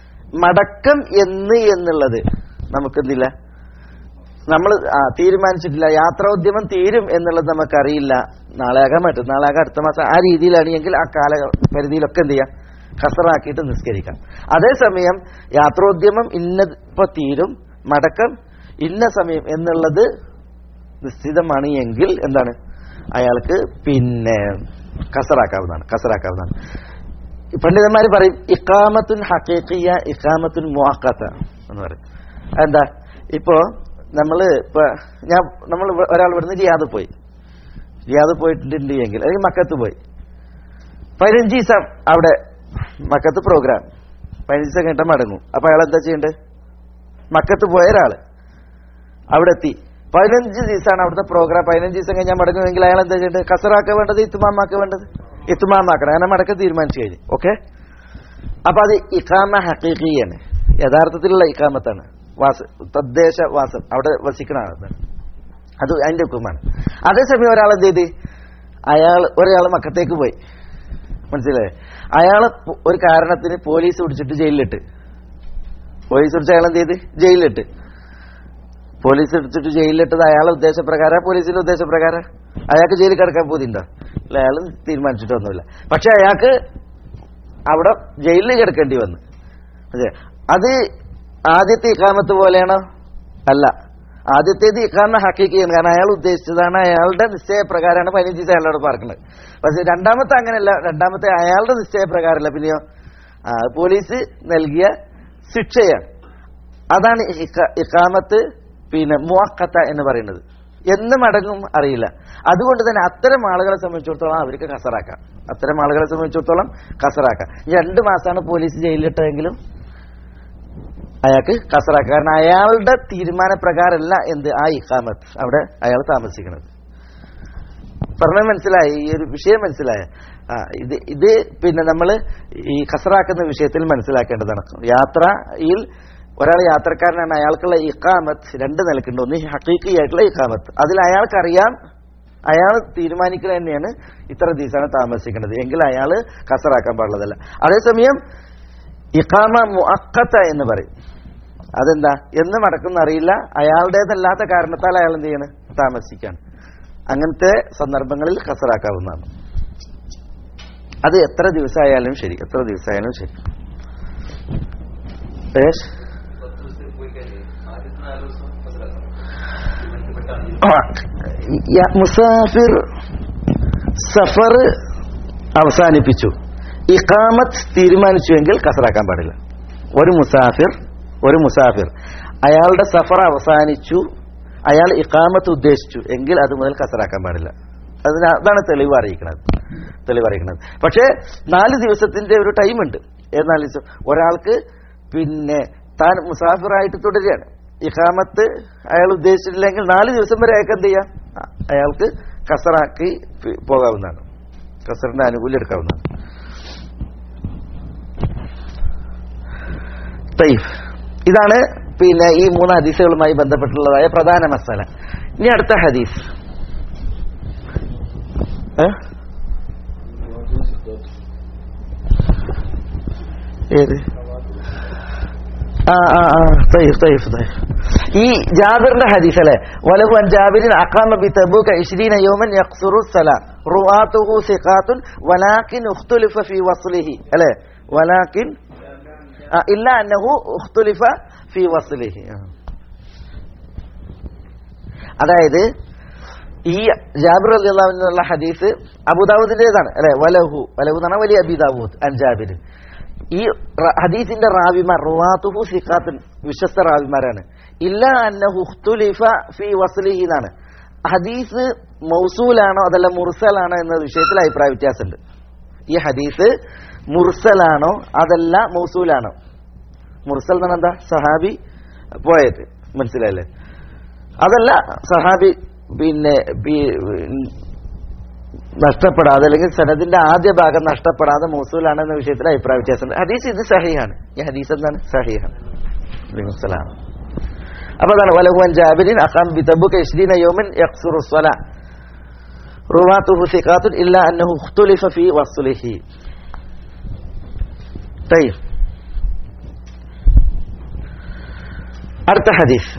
മടക്കം എന്ന് എന്നുള്ളത് നമുക്കെന്തില്ല നമ്മൾ തീരുമാനിച്ചിട്ടില്ല യാത്രോദ്യമം തീരും എന്നുള്ളത് നമുക്കറിയില്ല നാളെ ആകാൻ പറ്റും നാളെ ആകാം അടുത്ത മാസം ആ രീതിയിലാണ് എങ്കിൽ ആ കാല പരിധിയിലൊക്കെ എന്ത് ചെയ്യാം ഖസറാക്കിയിട്ട് നിസ്കരിക്കാം അതേസമയം യാത്രോദ്യമം ഇന്ന ഇപ്പൊ തീരും മടക്കം ഇന്ന സമയം എന്നുള്ളത് നിശ്ചിതമാണ് എങ്കിൽ എന്താണ് അയാൾക്ക് പിന്നെ കസറാക്കാവുന്നതാണ് കസറാക്കാവുന്നതാണ് ഈ പണ്ഡിതന്മാർ പറയും ഇക്കാമത്തുൻ ഹക്കീഖിയ ഇക്കാമത്തുൻ മുവാക്കത്ത എന്ന് പറയും എന്താ ഇപ്പോ നമ്മള് ഇപ്പൊ ഞാൻ നമ്മൾ ഒരാൾ ഇവിടുന്ന് റിയാദ് പോയി റിയാദ് പോയിട്ടുണ്ട് എങ്കിൽ അല്ലെങ്കിൽ മക്കത്ത് പോയി പതിനഞ്ച് ദിവസം അവിടെ മക്കത്ത് പ്രോഗ്രാം പതിനഞ്ച് ദിവസം കഴിഞ്ഞിട്ട് മടങ്ങും അപ്പൊ അയാൾ എന്താ ചെയ്യണ്ടേ മക്കത്ത് പോയ ഒരാള് അവിടെ എത്തി പതിനഞ്ച് ദിവസമാണ് അവിടുത്തെ പ്രോഗ്രാം പതിനഞ്ച് ദിവസം കഴിഞ്ഞാൽ മടങ്ങുമെങ്കിൽ അയാൾ എന്താ ചെയ്യേണ്ടത് കസറാക്ക വേണ്ടത് ഇത്തുമാമാക്ക വേണ്ടത് ഇത്തുമാമാക്കണം അങ്ങനെ മടക്കം തീരുമാനിച്ചു കഴിഞ്ഞു ഓക്കെ അപ്പൊ അത് ഇഖാമ ഹക്കീഖിയാണ് യഥാർത്ഥത്തിലുള്ള ഇഖാമത്താണ് വാസ തദ്ദേശ വാസം അവിടെ വസിക്കണ ആളാണ് അത് അതിന്റെ ഹുക്കുമാണ് അതേസമയം ഒരാൾ എന്ത് ചെയ്ത് അയാൾ ഒരാൾ മക്കത്തേക്ക് പോയി മനസ്സിലായേ അയാൾ ഒരു കാരണത്തിന് പോലീസ് പിടിച്ചിട്ട് ജയിലിലിട്ട് പോലീസ് പിടിച്ച അയാൾ എന്ത് ചെയ്ത് ജയിലിലിട്ട് പോലീസ് പിടിച്ചിട്ട് ജയിലിലിട്ടത് അയാളെ ഉദ്ദേശപ്രകാരം പോലീസിന്റെ ഉദ്ദേശപ്രകാരം അയാൾക്ക് ജയിലിൽ കിടക്കാൻ പോതിണ്ടോ അല്ല അയാൾ തീരുമാനിച്ചിട്ടൊന്നുമില്ല പക്ഷെ അയാൾക്ക് അവിടെ ജയിലിൽ കിടക്കേണ്ടി വന്നു അതെ അത് ആദ്യത്തെ ഇക്കാമത്ത് പോലെയാണോ അല്ല ആദ്യത്തേത് ഇക്കാമ ഹക്കീക്കുകയാണ് കാരണം അയാൾ ഉദ്ദേശിച്ചതാണ് അയാളുടെ നിശ്ചയപ്രകാരമാണ് പതിനഞ്ച് ദിവസം അയാളോട് പാർക്കുന്നത് പക്ഷെ രണ്ടാമത്തെ അങ്ങനെയല്ല രണ്ടാമത്തെ അയാളുടെ നിശ്ചയപ്രകാരമല്ല പിന്നെയോ ആ, പോലീസ് നൽകിയ ശിക്ഷയാണ് അതാണ് ഇക്ക- ഇക്കാമത്ത് പിന്നെ മുവക്കത്ത എന്ന് പറയുന്നത് എന്ന് മടങ്ങും അറിയില്ല അതുകൊണ്ട് തന്നെ അത്തരം ആളുകളെ സംബന്ധിച്ചിടത്തോളം അവർക്ക് കസറാക്കാം അത്തരം ആളുകളെ സംബന്ധിച്ചിടത്തോളം കസറാക്കാം ഈ രണ്ട് മാസമാണ് പോലീസ് ജയിലിലിട്ടതെങ്കിലും അയാൾക്ക് കസറാക്കാം കാരണം അയാളുടെ തീരുമാനപ്രകാരമല്ല എന്ത് ആ ഇഖാമത്ത് അവിടെ അയാൾ താമസിക്കുന്നത് പറഞ്ഞത് മനസ്സിലായി ഈ ഒരു വിഷയം മനസ്സിലായ ആ ഇത് ഇത് പിന്നെ നമ്മൾ ഈ കസറാക്കുന്ന വിഷയത്തിൽ മനസ്സിലാക്കേണ്ടതാണ് യാത്രയിൽ ഒരാൾ യാത്രക്കാരനാണ് അയാൾക്കുള്ള ഇഖാമത്ത് രണ്ട് നിലക്കുണ്ട് ഒന്ന് ഹക്കീക്കി ആയിട്ടുള്ള ഇഖാമത്ത് അതിൽ അയാൾക്കറിയാം അയാൾ തീരുമാനിക്കുന്നത് തന്നെയാണ് ഇത്ര ദിവസമാണ് താമസിക്കുന്നത് എങ്കിൽ അയാൾ കസറാക്കാൻ പാടുള്ളതല്ല അതേസമയം ഇഖാമ മുഅക്കത്ത എന്ന് പറയും അതെന്താ എന്ന് നടക്കുന്ന അറിയില്ല അയാളുടേതല്ലാത്ത കാരണത്താൽ അയാൾ എന്ത് ചെയ്യണം താമസിക്കാണ് അങ്ങനത്തെ സന്ദർഭങ്ങളിൽ കസറാക്കാവുന്നതാണ് അത് എത്ര ദിവസമായാലും ശരി എത്ര ദിവസമായാലും ശരി ഏഷ് യ- മുസാഫിർ സഫർ അവസാനിപ്പിച്ചു ഇഖാമത്ത് തീരുമാനിച്ചുവെങ്കിൽ കസറാക്കാൻ പാടില്ല ഒരു മുസാഫിർ ഒരു മുസാഫിർ അയാളുടെ സഫർ അവസാനിച്ചു അയാൾ ഇഖാമത്ത് ഉദ്ദേശിച്ചു എങ്കിൽ അത് മുതൽ കസറാക്കാൻ പാടില്ല അതിന് അതാണ് തെളിവ് അറിയിക്കുന്നത് തെളിവ് അറിയിക്കുന്നത് പക്ഷേ നാല് ദിവസത്തിന്റെ ഒരു ടൈമുണ്ട് ഏത് നാല് ദിവസം ഒരാൾക്ക് പിന്നെ താൻ മുസാഫിറായിട്ട് തുടരുകയാണ് ഇഖാമത്ത് അയാൾ ഉദ്ദേശിച്ചിട്ടില്ലെങ്കിൽ നാല് ദിവസം വരെ അയാൾക്ക് എന്ത് ചെയ്യാം അ- അയാൾക്ക് കസറാക്കി പി- പോകാവുന്നതാണ് കസറിന്റെ ആനുകൂല്യം എടുക്കാവുന്നതാണ് തയ്ഫ് ഇതാണ് പിന്നെ ഈ മൂന്ന് ഹദീസുകളുമായി ബന്ധപ്പെട്ടുള്ളതായ പ്രധാന മസാല ഇനി അടുത്ത ഹദീസ് ഏ? ഏത് ആ ആ ആ തയ്ഫ് തയ്ഫ് തയ്ഫ് ഈ ജാബിറിന്റെ ഹദീസ് അല്ലെ വലഹു അൻ ജാബിരിൻ അഖാമ ബി തബൂക 20 യൗമൻ യഖ്സുറു സലാ റുആതുഹു സിഖാത്തുൻ വലാകിൻ ഉഖ്തുലിഫ ഫീ വസ്ലിഹി അല്ലെ വലാകിൻ ആ, ഇല്ല അന്നഹു ഉഖ്തുലിഫ ഫീ വസ്ലിഹി ആ. അതായത് ഈ ജാബിർ റളിയല്ലാഹു അൻഹു എന്നുള്ള ഹദീസ് അബൂദാവൂദിന്റേതാണ് അല്ലെ വലഹു വലഹു എന്ന് പറഞ്ഞാൽ വലിയ അബി ദാവൂദ് അൻ ജാബിർ ഈ റ- ഹദീസിന്റെ റാവിമാർ റുവാത്തുഹു സിഖാത്തുൻ വിശ്വസ്ത റാവിമാരാണ് ഇല്ല അന്നഹു ഉഖ്തുലിഫ ഫീ വസ്ലിഹി എന്നാണ് ഹദീസ് മൗസൂലാണോ അതല്ല മുർസലാണോ എന്ന വിഷയത്തിൽ അഭിപ്രായ വ്യത്യാസമുണ്ട് ഈ ഹദീസ് മുർസലാണോ അതല്ല മൗസൂലാണോ മുർസൽ എന്ന് പറഞ്ഞാൽ എന്താ സഹാബി പോയത് മനസ്സിലായില്ലേ അതല്ല സഹാബി പിന്നെ ബി- നഷ്ടപ്പെടാതെ അല്ലെങ്കിൽ സനദിന്റെ ആദ്യ ഭാഗം നഷ്ടപ്പെടാതെ മൗസൂലാണ് എന്ന വിഷയത്തിൽ അഭിപ്രായ വ്യത്യാസമുണ്ട് ഹദീസ് ഇത് സഹിയാണ് ഈ ഹദീസ് എന്താണ് സഹിയാണ് അലൈഹിസ്സലാം അപ്പൊ അതാണ് വലഹുവൻ ജാബിരിൻ അഖാം ബിതബുക ഇശ്രീന യൗമൻ യഖ്സുറു സ്വല റുവാത്തുഹു സിഖാത്തുൻ ഇല്ല അന്നഹു ഉഖ്തുലിഫ ഫീ വസ്ലിഹി طيب അടുത്ത ഹദീസ്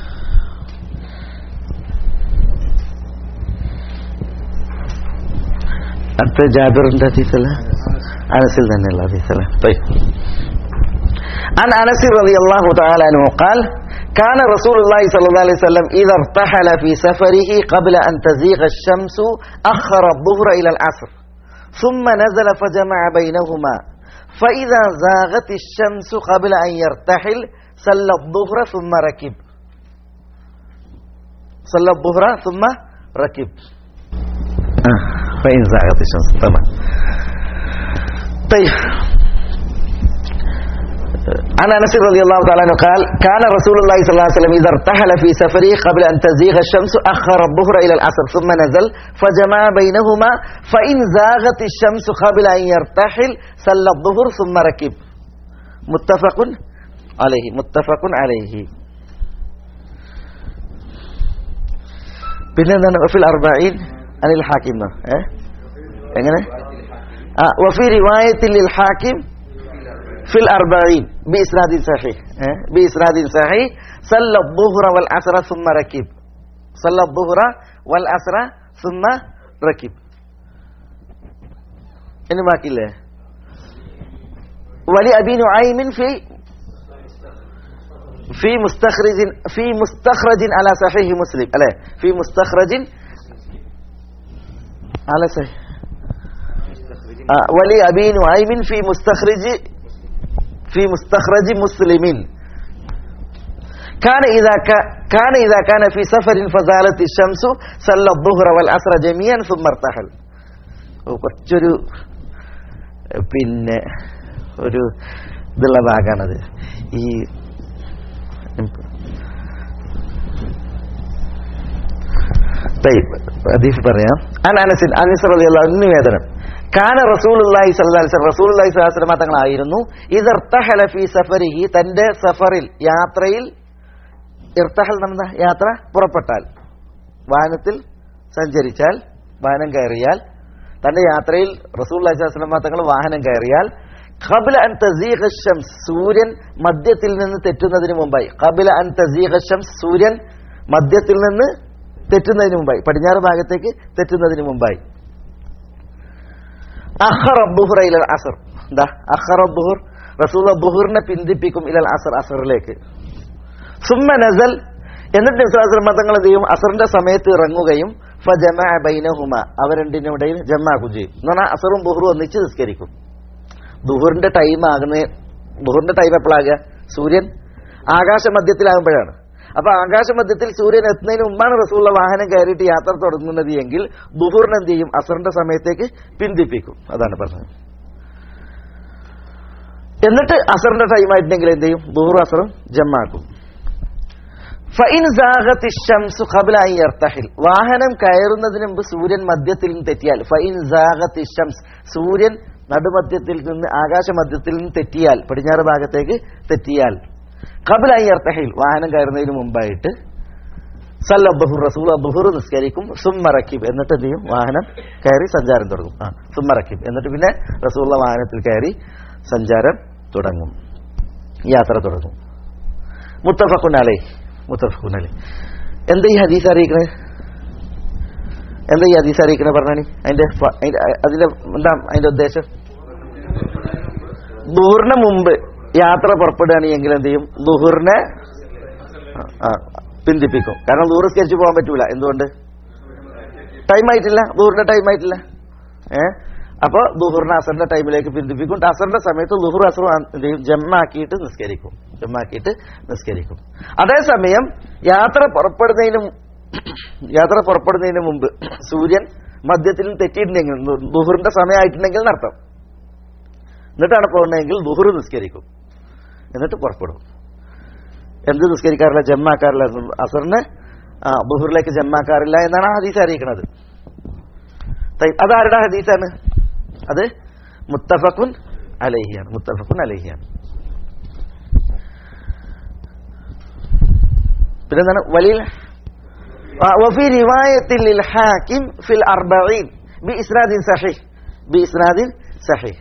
അടുത്ത ജാബിറിന്റെ ഹദീസ് അല്ല അനസിൽ തന്നെയുള്ള ഹദീസ് അല്ല طيب عن انس رضي الله تعالى عنه قال كان رسول الله صلى الله عليه وسلم اذا ارتحل في سفره قبل ان تزيغ الشمس اخر الظهر الى العصر ثم نزل فجمع بينهما فإذا زاغت الشمس قبل أن يرتحل صلى الظهر ثم ركب صلى الظهر ثم ركب آه. فإن زاغت الشمس تمام طيب عن انس رضي الله تعالى عنه قال كان رسول الله صلى الله عليه وسلم اذا ارتحل في سفره قبل ان تزيغ الشمس اخر الظهر الى العصر ثم نزل فجمع بينهما فان زاغت الشمس قبل ان يرتحل صلى الظهر ثم ركب متفق عليه متفق عليه പിന്നെ എന്താണ് വഫിൽ അർബഈൻ അനിൽ ഹാക്കിം എന്നോ? ഏ എങ്ങനെ ആ വഫി റിവായത്തിൽ ഹാക്കിം في الأربعين بإسناد صحيح اه؟ بإسناد صحيح صلى الظهر والعصر ثم ركب صلى الظهر والعصر ثم ركب إنه ما كله ولأبي نعيم في في مستخرج في مستخرج على صحيح مسلم ألا في مستخرج على صحيح آه ولأبي نعيم في مستخرج في مستخرج مسلم كان إذا كا كان إذا كان في سفر فزالت الشمس صلى الظهر والعصر جميعا ثم ارتحل കുറച്ചൊരു പിന്നെ ഒരു ഇതുള്ള ഭാഗമാണത് ഈ ഹദീസ് പറയാം അൻ അനസിൻ അനസ് റളിയല്ലാഹു അൻഹു നിവേദനം കാന റസൂലുള്ളാഹി സ്വല്ലല്ലാഹു അലൈഹി വസല്ലം റസൂലുള്ളാഹി സ്വല്ലല്ലാഹു അലൈഹി വസല്ലം തങ്ങളായിരുന്നു ഇദർതഹല ഫീ സഫരിഹി തന്റെ സഫറിൽ യാത്രയിൽ ഇർതഹൽ നമ്മ യാത്ര പുറപ്പെട്ടാൽ വാഹനത്തിൽ സഞ്ചരിച്ചാൽ വാഹനം കയറിയാൽ തന്റെ യാത്രയിൽ റസൂൽ അലൈഹിസ്ലാം തങ്ങൾ വാഹനം കയറിയാൽ ഖബില അൻ തസീഖ ഷംസ് സൂര്യൻ മധ്യത്തിൽ നിന്ന് തെറ്റുന്നതിന് മുമ്പായി ഖബില അൻ തസീഖ ഷംസ് സൂര്യൻ മധ്യത്തിൽ നിന്ന് തെറ്റുന്നതിന് മുമ്പായി പടിഞ്ഞാറ് ഭാഗത്തേക്ക് തെറ്റുന്നതിന് മുമ്പായി അഹർ ബുഹുറ ഇലൽ അസർ എന്താ അഹർ ബുഹുർ റസൂൽ ബുഹുറിനെ പിന്തിപ്പിക്കും ഇലൽ അസർ അസറിലേക്ക് സുമ്മ നസൽ എന്നിട്ട് നിസ്ലാസ്ലം തങ്ങൾ എന്ത് ചെയ്യും അസറിന്റെ സമയത്ത് ഇറങ്ങുകയും ഫജമ ബൈനഹുമ അവർ രണ്ടിനും ഇടയിൽ ജമാക്കും ചെയ്യും എന്ന് പറഞ്ഞാൽ അസറും ബുഹറും ഒന്നിച്ച് നിസ്കരിക്കും ദുഹറിന്റെ ടൈം ആകുന്ന ദുഹറിന്റെ ടൈം എപ്പോഴാകുക സൂര്യൻ ആകാശമധ്യത്തിലാകുമ്പോഴാണ് അപ്പൊ ആകാശമധ്യത്തിൽ സൂര്യൻ എത്തുന്നതിന് മുമ്പാണ് റസൂള്ള വാഹനം കയറിയിട്ട് യാത്ര തുടങ്ങുന്നത് എങ്കിൽ ദുഹൂറിന് എന്ത് ചെയ്യും അസറിന്റെ സമയത്തേക്ക് പിന്തിപ്പിക്കും അതാണ് പറഞ്ഞത് എന്നിട്ട് അസറിന്റെ ടൈം ആയിട്ടുണ്ടെങ്കിൽ എന്ത് ചെയ്യും ദുഹൂർ അസറും ജമ്മാക്കും ഫൈൻ സാഗത്തി ഷംസു ഖബ്ല അൻ യർതഹിൽ വാഹനം കയറുന്നതിന് മുമ്പ് സൂര്യൻ മധ്യത്തിൽ നിന്ന് തെറ്റിയാൽ ഫൈൻ സാഗത്തി ഷംസ് സൂര്യൻ നടുമധ്യത്തിൽ നിന്ന് ആകാശമധ്യത്തിൽ നിന്ന് തെറ്റിയാൽ പടിഞ്ഞാറ് ഭാഗത്തേക്ക് തെറ്റിയാൽ ഖബ്ല അൻ യർതഹിൽ വാഹനം കയറുന്നതിന് മുമ്പായിട്ട് സല്ല ബഹുർ റസൂൽ ബഹുർ നിസ്കരിക്കും സുമ്മറക്കിബ് എന്നിട്ട് എന്ത് ചെയ്യും വാഹനം കയറി സഞ്ചാരം തുടങ്ങും ആ സുമ്മറക്കിബ് എന്നിട്ട് പിന്നെ റസൂള്ള വാഹനത്തിൽ കയറി സഞ്ചാരം തുടങ്ങും യാത്ര തുടങ്ങും മുത്തഫഖുൻ അലൈ മുത്തഫഖുൻ അലൈ എന്താ ഈ ഹദീസ് അറിയിക്കണേ എന്താ ഈ ഹദീസ് അറിയിക്കണേ പറഞ്ഞാണി അതിന്റെ ഫ- അതിന്റെ- അതിന്റെ എന്താ അതിന്റെ ഉദ്ദേശം ദുഹറിന് മുമ്പ് യാത്ര പുറപ്പെടുകയാണെങ്കിൽ എന്ത് ചെയ്യും ദുഹറിനെ ആ, ആ, പിന്തിപ്പിക്കും കാരണം ദൂറ് സ്കരിച്ച് പോകാൻ പറ്റൂല എന്തുകൊണ്ട് ടൈം ആയിട്ടില്ല ദൂറിന്റെ ടൈം ആയിട്ടില്ല ഏ അപ്പൊ ദുഹറിന് അസറിന്റെ ടൈമിലേക്ക് പിന്തിപ്പിക്കും അസറിന്റെ സമയത്ത് ദുഹർ അസർ എന്ത് ചെയ്യും ജമ്മാക്കിയിട്ട് നിസ്കരിക്കും ജമ്മാക്കിയിട്ട് നിസ്കരിക്കും അതേസമയം യാത്ര പുറപ്പെടുന്നതിന് മു- യാത്ര പുറപ്പെടുന്നതിന് മുമ്പ് സൂര്യൻ മധ്യത്തിൽ തെറ്റിയിട്ടുണ്ടെങ്കിൽ ദു- ദുഹറിന്റെ സമയമായിട്ടുണ്ടെങ്കിൽ നടത്താം എന്നിട്ടാണ് പോകുന്നതെങ്കിൽ ദുഹർ നിസ്കരിക്കും എന്നിട്ട് പുറപ്പെടും എന്ത് നിസ്കരിക്കാറില്ല ജമ്മാക്കാറില്ല അസറിന് ആ ബുഹറിലേക്ക് ജമ്മാക്കാറില്ല എന്നാണ് ആ ഹദീസ് അറിയിക്കുന്നത് തൈ- അതാരുടെ ഹദീസാണ് അത് മുത്തഫഖുൻ അലഹിയാണ് മുത്തഫഖുൻ അലഹിയാണ് പിന്നെന്താണ് വലിയ وفي رواية للحاكم في الأربعين بإسناد صحيح بإسناد صحيح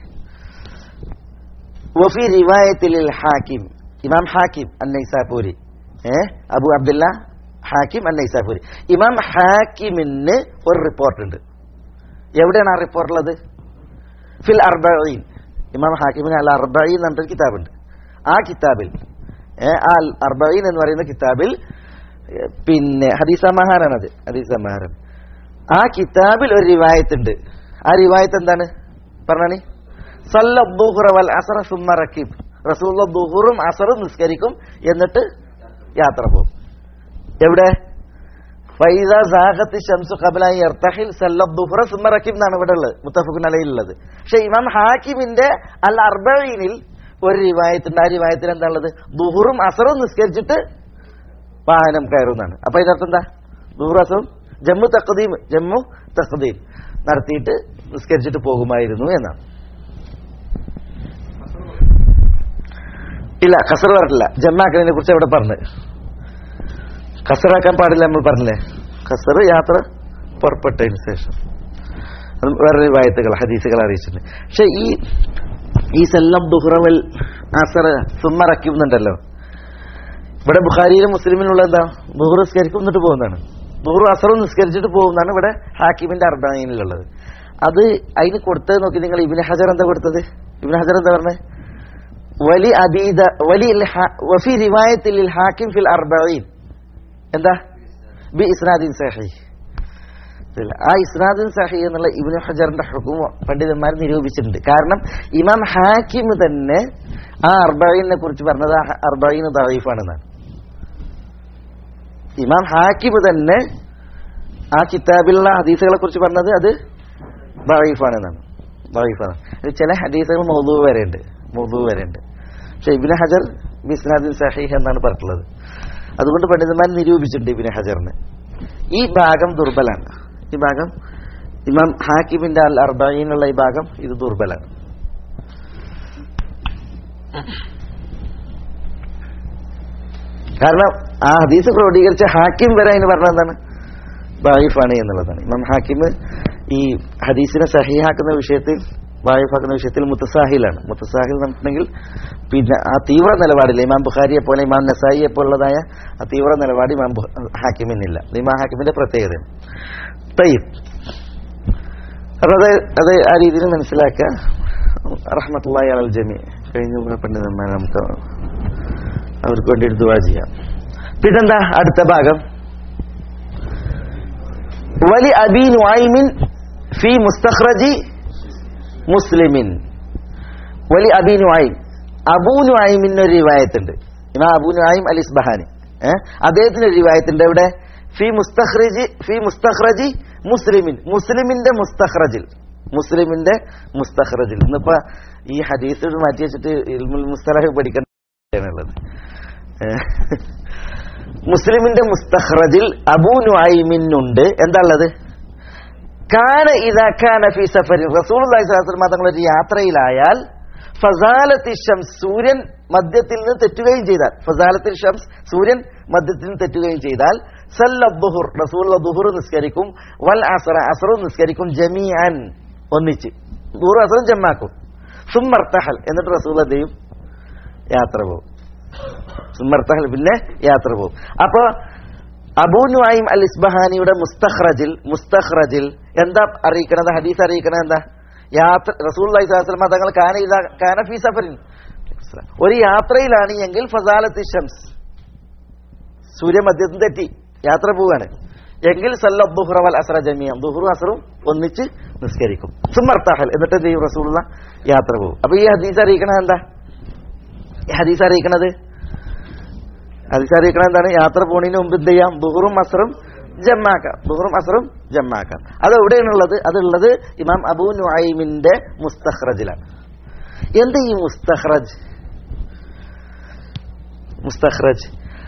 وفي رواية للحاكم ഇമാം ഹാക്കിം അന്നൈസാപൂരി ഏ അബു അബ്ദുല്ല ഹാക്കിം അന്നൈസാപൂരി ഇമാം ഹാക്കിമിന് ഒരു റിപ്പോർട്ടുണ്ട് എവിടെയാണ് ആ റിപ്പോർട്ടുള്ളത് ഫിൽ അർബീൻ ഇമാം ഹാക്കിമിന് അൽ അർബീൻ എന്ന് പറഞ്ഞൊരു കിതാബുണ്ട് ആ കിതാബിൽ ഏ ആ അൽ അർബീൻ എന്ന് പറയുന്ന കിതാബിൽ ഏ, പിന്നെ ഹദീസമാഹാരാണത് ഹദീസമാഹാരം ആ കിതാബിൽ ഒരു റിവായത്തുണ്ട് ആ റിവായത്ത് എന്താണ് പറഞ്ഞാണി സല്ല ദുഹ്റ വൽ അസറ സുമ്മ റക്കീബ് റസൂലുള്ള ദുഹുറും അസറും നിസ്കരിക്കും എന്നിട്ട് യാത്ര പോകും എവിടെ ഫൈദ സാഹത്ത് ഷംസു ഖബലായി ഇർത്തഹിൽ സല്ല ദുഹ്റ സുമ്മ റക്കീബ് എന്നാണ് ഇവിടെ ഉള്ളത് മുത്തഫഖുൻ അലയിലുള്ളത് പക്ഷെ ഇമാം ഹാക്കിമിന്റെ അൽ അർബീനിൽ ഒരു റിവായത്തുണ്ട് ആ റിവായത്തിൽ എന്താണുള്ളത് ദുഹുറും അസറും നിസ്കരിച്ചിട്ട് വാഹനം കയറുന്നതാണ് അപ്പൊ ഇതിനർത്ഥം എന്താ ദുഹുർ അസറും ജമ്മു തഖദീം ജമ്മു തഖദീം നടത്തിയിട്ട് നിസ്കരിച്ചിട്ട് പോകുമായിരുന്നു എന്നാണ് ഇല്ല ഖസർ പറഞ്ഞില്ല ജമ്മാക്കുന്നതിനെ കുറിച്ച് അവിടെ പറഞ്ഞു ഖസറാക്കാൻ പാടില്ല നമ്മൾ പറഞ്ഞില്ലേ ഖസർ യാത്ര പുറപ്പെട്ടതിന് ശേഷം അത് വേറെ വായത്തുകൾ ഹദീസുകൾ അറിയിച്ചിട്ടുണ്ട് പക്ഷെ ഈ ഈ സല്ലം ദുഹ്റവൽ അസർ സുമ്മ റക്കിക്കുന്നുണ്ടല്ലോ ഇവിടെ ബുഖാരിയിലും മുസ്ലിമിനുള്ള എന്താ ദുഹർ നിസ്കരിക്കും എന്നിട്ട് പോകുന്നതാണ് ദുഹർ അസറും നിസ്കരിച്ചിട്ട് പോകുന്നതാണ് ഇവിടെ ഹാക്കിമിന്റെ അർബാനിലുള്ളത് അത് അതിന് കൊടുത്തത് നോക്കി നിങ്ങൾ ഇബിന് ഹജർ എന്താ കൊടുത്തത് ഇബിന് ഹജർ എന്താ പറഞ്ഞത് വലി അബീദ വലി വഫി റിവായത്തിൽ ഹാക്കിം ഫിൽ അർബീൻ എന്താ ബി ഇസ്നാദിൻ സഹി ആ ഇസ്നാദിൻ സഹി എന്നുള്ള ഇബ്നു ഹജറിന്റെ ഹുക്കും പണ്ഡിതന്മാർ നിരൂപിച്ചിട്ടുണ്ട് കാരണം ഇമാം ഹാക്കിം തന്നെ ആ അർബീനെ കുറിച്ച് പറഞ്ഞത് ആ അർബീന് ദഈഫാണെന്നാണ് ഇമാം ഹാക്കിം തന്നെ ആ കിതാബിലുള്ള ഹദീസുകളെ കുറിച്ച് പറഞ്ഞത് അത് ദഈഫാണെന്നാണ് ദഈഫാണ് ഇത് ചില ഹദീസുകൾ മൗദൂ വരെയുണ്ട് മൗദൂ വരെയുണ്ട് പക്ഷെ ഇബിന് ഹജർ ബിസ്നാദിൻ സഹീഹ് എന്നാണ് പറഞ്ഞിട്ടുള്ളത് അതുകൊണ്ട് പണ്ഡിതന്മാർ നിരൂപിച്ചിട്ടുണ്ട് ഇബിന് ഹജറിന് ഈ ഭാഗം ദുർബലാണ് ഈ ഭാഗം ഇമാം ഹാക്കിമിന്റെ അൽ അർബീനുള്ള ഈ ഭാഗം ഇത് ദുർബലാണ് കാരണം ആ ഹദീസ് ക്രോഡീകരിച്ച ഹാക്കിം വരെ അതിന് പറഞ്ഞത് എന്താണ് ബായിഫാണ് എന്നുള്ളതാണ് ഇമാം ഹാക്കിം ഈ ഹദീസിനെ സഹിഹാക്കുന്ന വിഷയത്തിൽ ബായിഫാക്കുന്ന വിഷയത്തിൽ മുത്തസാഹിലാണ് മുത്തസാഹിൽ എന്നിട്ടുണ്ടെങ്കിൽ പിന്നെ ആ തീവ്ര നിലപാടില്ല ഇമാം ബുഖാരിയെ പോലെ ഇമാം നസായിയെ പോലുള്ളതായ ആ തീവ്ര നിലപാട് ഇമാം ബു- ഹാക്കിമിനില്ല ഇത് ഇമാം ഹാക്കിമിന്റെ പ്രത്യേകതയാണ് തയ്യബ് അപ്പൊ അത് അത് ആ രീതിയിൽ മനസ്സിലാക്കുക റഹ്മത്തുള്ളാഹി അലൽ ജമി കഴിഞ്ഞ കുറെ പണ്ഡിതന്മാർ നമുക്ക് അവർക്ക് വേണ്ടി ഒരു ദുവാ ചെയ്യാം പിന്നെന്താ അടുത്ത ഭാഗം വലി അബി നുഐമിൻ ഫി മുസ്തഖ്റജി മുസ്ലിമിൻ വലി അബി നുഐം അബൂ നുഐമിന് ഒരു റിവായത്തുണ്ട് ഇമാ അബൂ നുഐം അൽ ഇസ്ബഹാനി ഏഹ് അദ്ദേഹത്തിന് ഒരു റിവായത്തുണ്ട് ഇവിടെ ഫി മുസ്തഖ്റജി ഫി മുസ്തഖ്റജി മുസ്ലിമിൻ മുസ്ലിമിന്റെ മുസ്തഖ്റജിൽ മുസ്ലിമിന്റെ മുസ്തഖ്റജിൽ ഇന്നിപ്പോ ഈ ഹദീസ് മാറ്റി വെച്ചിട്ട് ഇൽമുൽ മുസ്തലഹ് പഠിക്കേണ്ടത് മുസ്ലിമിന്റെ മുസ്തഖ്റജിൽ അബൂ നുഐമിനുണ്ട് എന്താ ഉള്ളത് കാന ഇതാ കാന ഫി സഫരിൻ റസൂലുള്ളാഹി സ്വല്ലല്ലാഹു അലൈഹി വസല്ലം തങ്ങൾ ഒരു യാത്രയിലായാൽ ഫസാലത്തി ഷംസ് സൂര്യൻ മധ്യത്തിൽ നിന്ന് തെറ്റുകയും ചെയ്താൽ ഫസാലത്തിൽ ഷംസ് സൂര്യൻ മധ്യത്തിൽ നിന്ന് തെറ്റുകയും ചെയ്താൽ സല്ല ദുഹുർ റസൂലുള്ള ദുഹുർ നിസ്കരിക്കും വൽ അസറ അസറും നിസ്കരിക്കും ജമീഅൻ ഒന്നിച്ച് ദുഹുർ അസറും ജമ്മാക്കും സുമ്മർത്തഹൽ എന്നിട്ട് റസൂൽ എന്തെയും യാത്ര പോകും സുമ്മർത്തഹൽ പിന്നെ യാത്ര പോകും അപ്പൊ അബൂ നുഐം അൽ ഇസ്ബഹാനിയുടെ മുസ്തഖ്റജിൽ മുസ്തഖ്റജിൽ എന്താ അറിയിക്കണത് ഹദീസ് അറിയിക്കണത് എന്താ യാത്ര റസൂൽ അലൈഹി തങ്ങൾ കാന ഇതാ കാന ഫീ സഫറിൻ ഒരു യാത്രയിലാണ് എങ്കിൽ ഫസാലത്തി ഷംസ് സൂര്യമധ്യത്തിൽ തെറ്റി യാത്ര പോവാണ് എങ്കിൽ സല്ല ദുഹ്റ വൽ അസ്ര ജമിയം ദുഹ്റു അസ്റും ഒന്നിച്ച് നിസ്കരിക്കും സുമർത്താഹൽ എന്നിട്ട് എന്ത് ചെയ്യും റസൂലുള്ള യാത്ര പോകും അപ്പൊ ഈ ഹദീസ് അറിയിക്കണത് എന്താ ഈ ഹദീസ് അറിയിക്കണത് ഹദീസ് അറിയിക്കണത് എന്താണ് യാത്ര പോണതിന് മുമ്പ് എന്ത് ചെയ്യാം ദുഹറും അസ്റും ജമ്മാക്കാം ദുഹറും അസ്റും ജമ്മാക്കാം അത് എവിടെയാണുള്ളത് അതുള്ളത് ഇമാം അബൂ നുഐമിന്റെ മുസ്തഖ്റജിലാണ് എന്ത് ഈ മുസ്തഖ്റജ് മുസ്തഖ്റജ്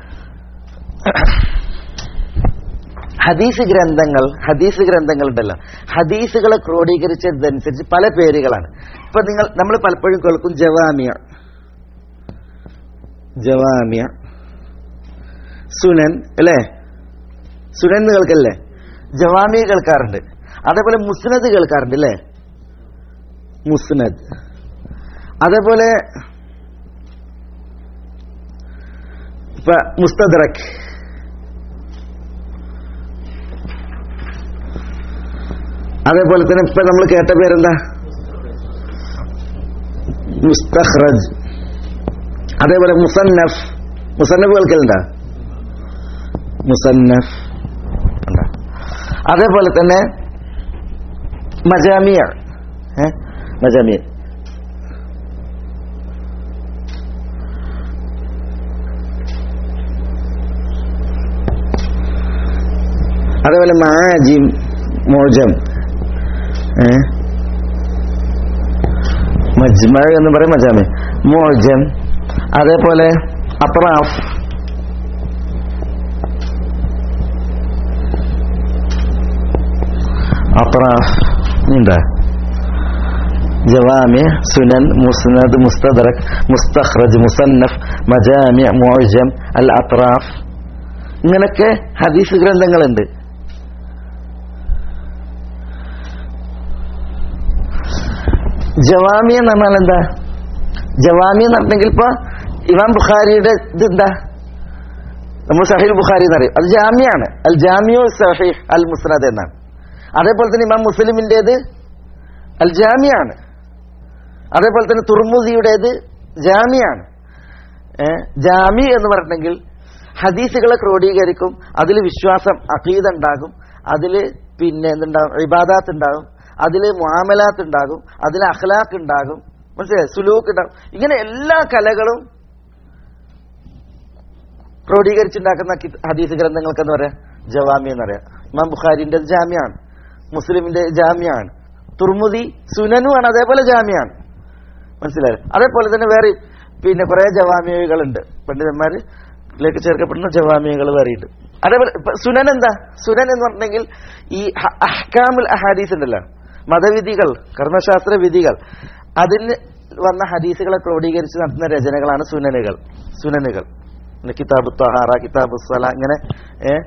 ഹദീസ് ഗ്രന്ഥങ്ങൾ ഹദീസ് ഗ്രന്ഥങ്ങൾ ഉണ്ടല്ലോ ഹദീസുകളെ ക്രോഡീകരിച്ചതനുസരിച്ച് പല പേരുകളാണ് ഇപ്പൊ നിങ്ങൾ നമ്മൾ പലപ്പോഴും കേൾക്കും ജവാമിയ ജവാമിയ സുനൻ അല്ലേ സുനൻ എന്ന് കേൾക്കല്ലേ ജവാമിയ കേൾക്കാറുണ്ട് അതേപോലെ മുസ്നദ് കേൾക്കാറുണ്ട് അല്ലേ മുസ്നദ് അതേപോലെ ഇപ്പൊ മുസ്തദ്രക് അതേപോലെ തന്നെ ഇപ്പൊ നമ്മൾ കേട്ട പേരെന്താ മുസ്തഖ്റജ് അതേപോലെ മുസന്നഫ് മുസന്നഫ് കേൾക്കലുണ്ടാ മുസന്നഫ് ഉണ്ടാ. അതേപോലെ തന്നെ മജാമിയ ഏ? മജാമിയ അതേപോലെ മാജിം മോജം ഏ? മജ്മ എന്ന് പറയും മജാമി മോജം അതേപോലെ അത്രാഫ് അത്രാഫ് ഉണ്ട് ജവാമി സുനൻ മുസ്നദ് മുസ്തദറക് മുസ്തഖ്റജ് മുസന്നഫ് മജാമി മോജം അൽ അത്രാഫ് ഇങ്ങനൊക്കെ ഹദീസ് ഗ്രന്ഥങ്ങളുണ്ട് ജവാമി എന്ന് പറഞ്ഞാൽ എന്താ ജവാമി എന്ന് പറഞ്ഞെങ്കിൽ ഇപ്പൊ ഇമാം ബുഖാരിയുടെ ഇത് എന്താ നമ്മൾ സഹീൽ ബുഖാരി എന്ന് പറയും അത് ജാമ്യാണ് അൽ ജാമിയോ സഹീഹ് അൽ മുസ്നദ് എന്നാണ് അതേപോലെ തന്നെ ഇമാം മുസ്ലിമിൻ്റെത് അൽ ജാമിയാണ് അതേപോലെ തന്നെ തുർമുദിയുടേത് ജാമിയാണ് ഏ, ജാമി എന്ന് പറഞ്ഞെങ്കിൽ ഹദീസുകളെ ക്രോഡീകരിക്കും അതിൽ വിശ്വാസം അഖീദ ഉണ്ടാകും അതിൽ പിന്നെ എന്തുണ്ടാകും ഇബാദാത്ത് ഉണ്ടാകും അതിൽ മുആമലാത്ത് ഉണ്ടാകും അതിൽ അഖ്ലാഖ് ഉണ്ടാകും മനസ്സിലായി സുലൂക്ക് ഉണ്ടാകും ഇങ്ങനെ എല്ലാ കലകളും ക്രോഡീകരിച്ചുണ്ടാക്കുന്ന കി- ഹദീസ് ഗ്രന്ഥങ്ങൾക്ക് എന്ന് പറയാം ജവാമി എന്ന് പറയാം ഇമാം ബുഖാരിന്റെ ജാമ്യാണ് മുസ്ലിമിന്റെ ജാമ്യാണ് തുർമുദി സുനനുമാണ് അതേപോലെ ജാമ്യാണ് മനസ്സിലായോ അതേപോലെ തന്നെ വേറെ പിന്നെ കുറെ ജവാമിയകളുണ്ട് പണ്ഡിതന്മാരിലേക്ക് ചേർക്കപ്പെടുന്ന ജവാമിയകൾ വേറെയുണ്ട് അതേപോലെ ഇപ്പൊ സുനൻ എന്താ സുനൻ എന്ന് പറഞ്ഞെങ്കിൽ ഈ ഹ- അഹ്കാമുൽ അഹാദീസ് ഉണ്ടല്ലോ മതവിധികൾ കർമ്മശാസ്ത്ര വിധികൾ അതിന് വന്ന ഹദീസുകളെ ക്രോഡീകരിച്ച് നടത്തുന്ന രചനകളാണ് സുനനുകൾ സുനനുകൾ പിന്നെ കിതാബ് തഹാറ കിതാബ് സല ഇങ്ങനെ ഏ,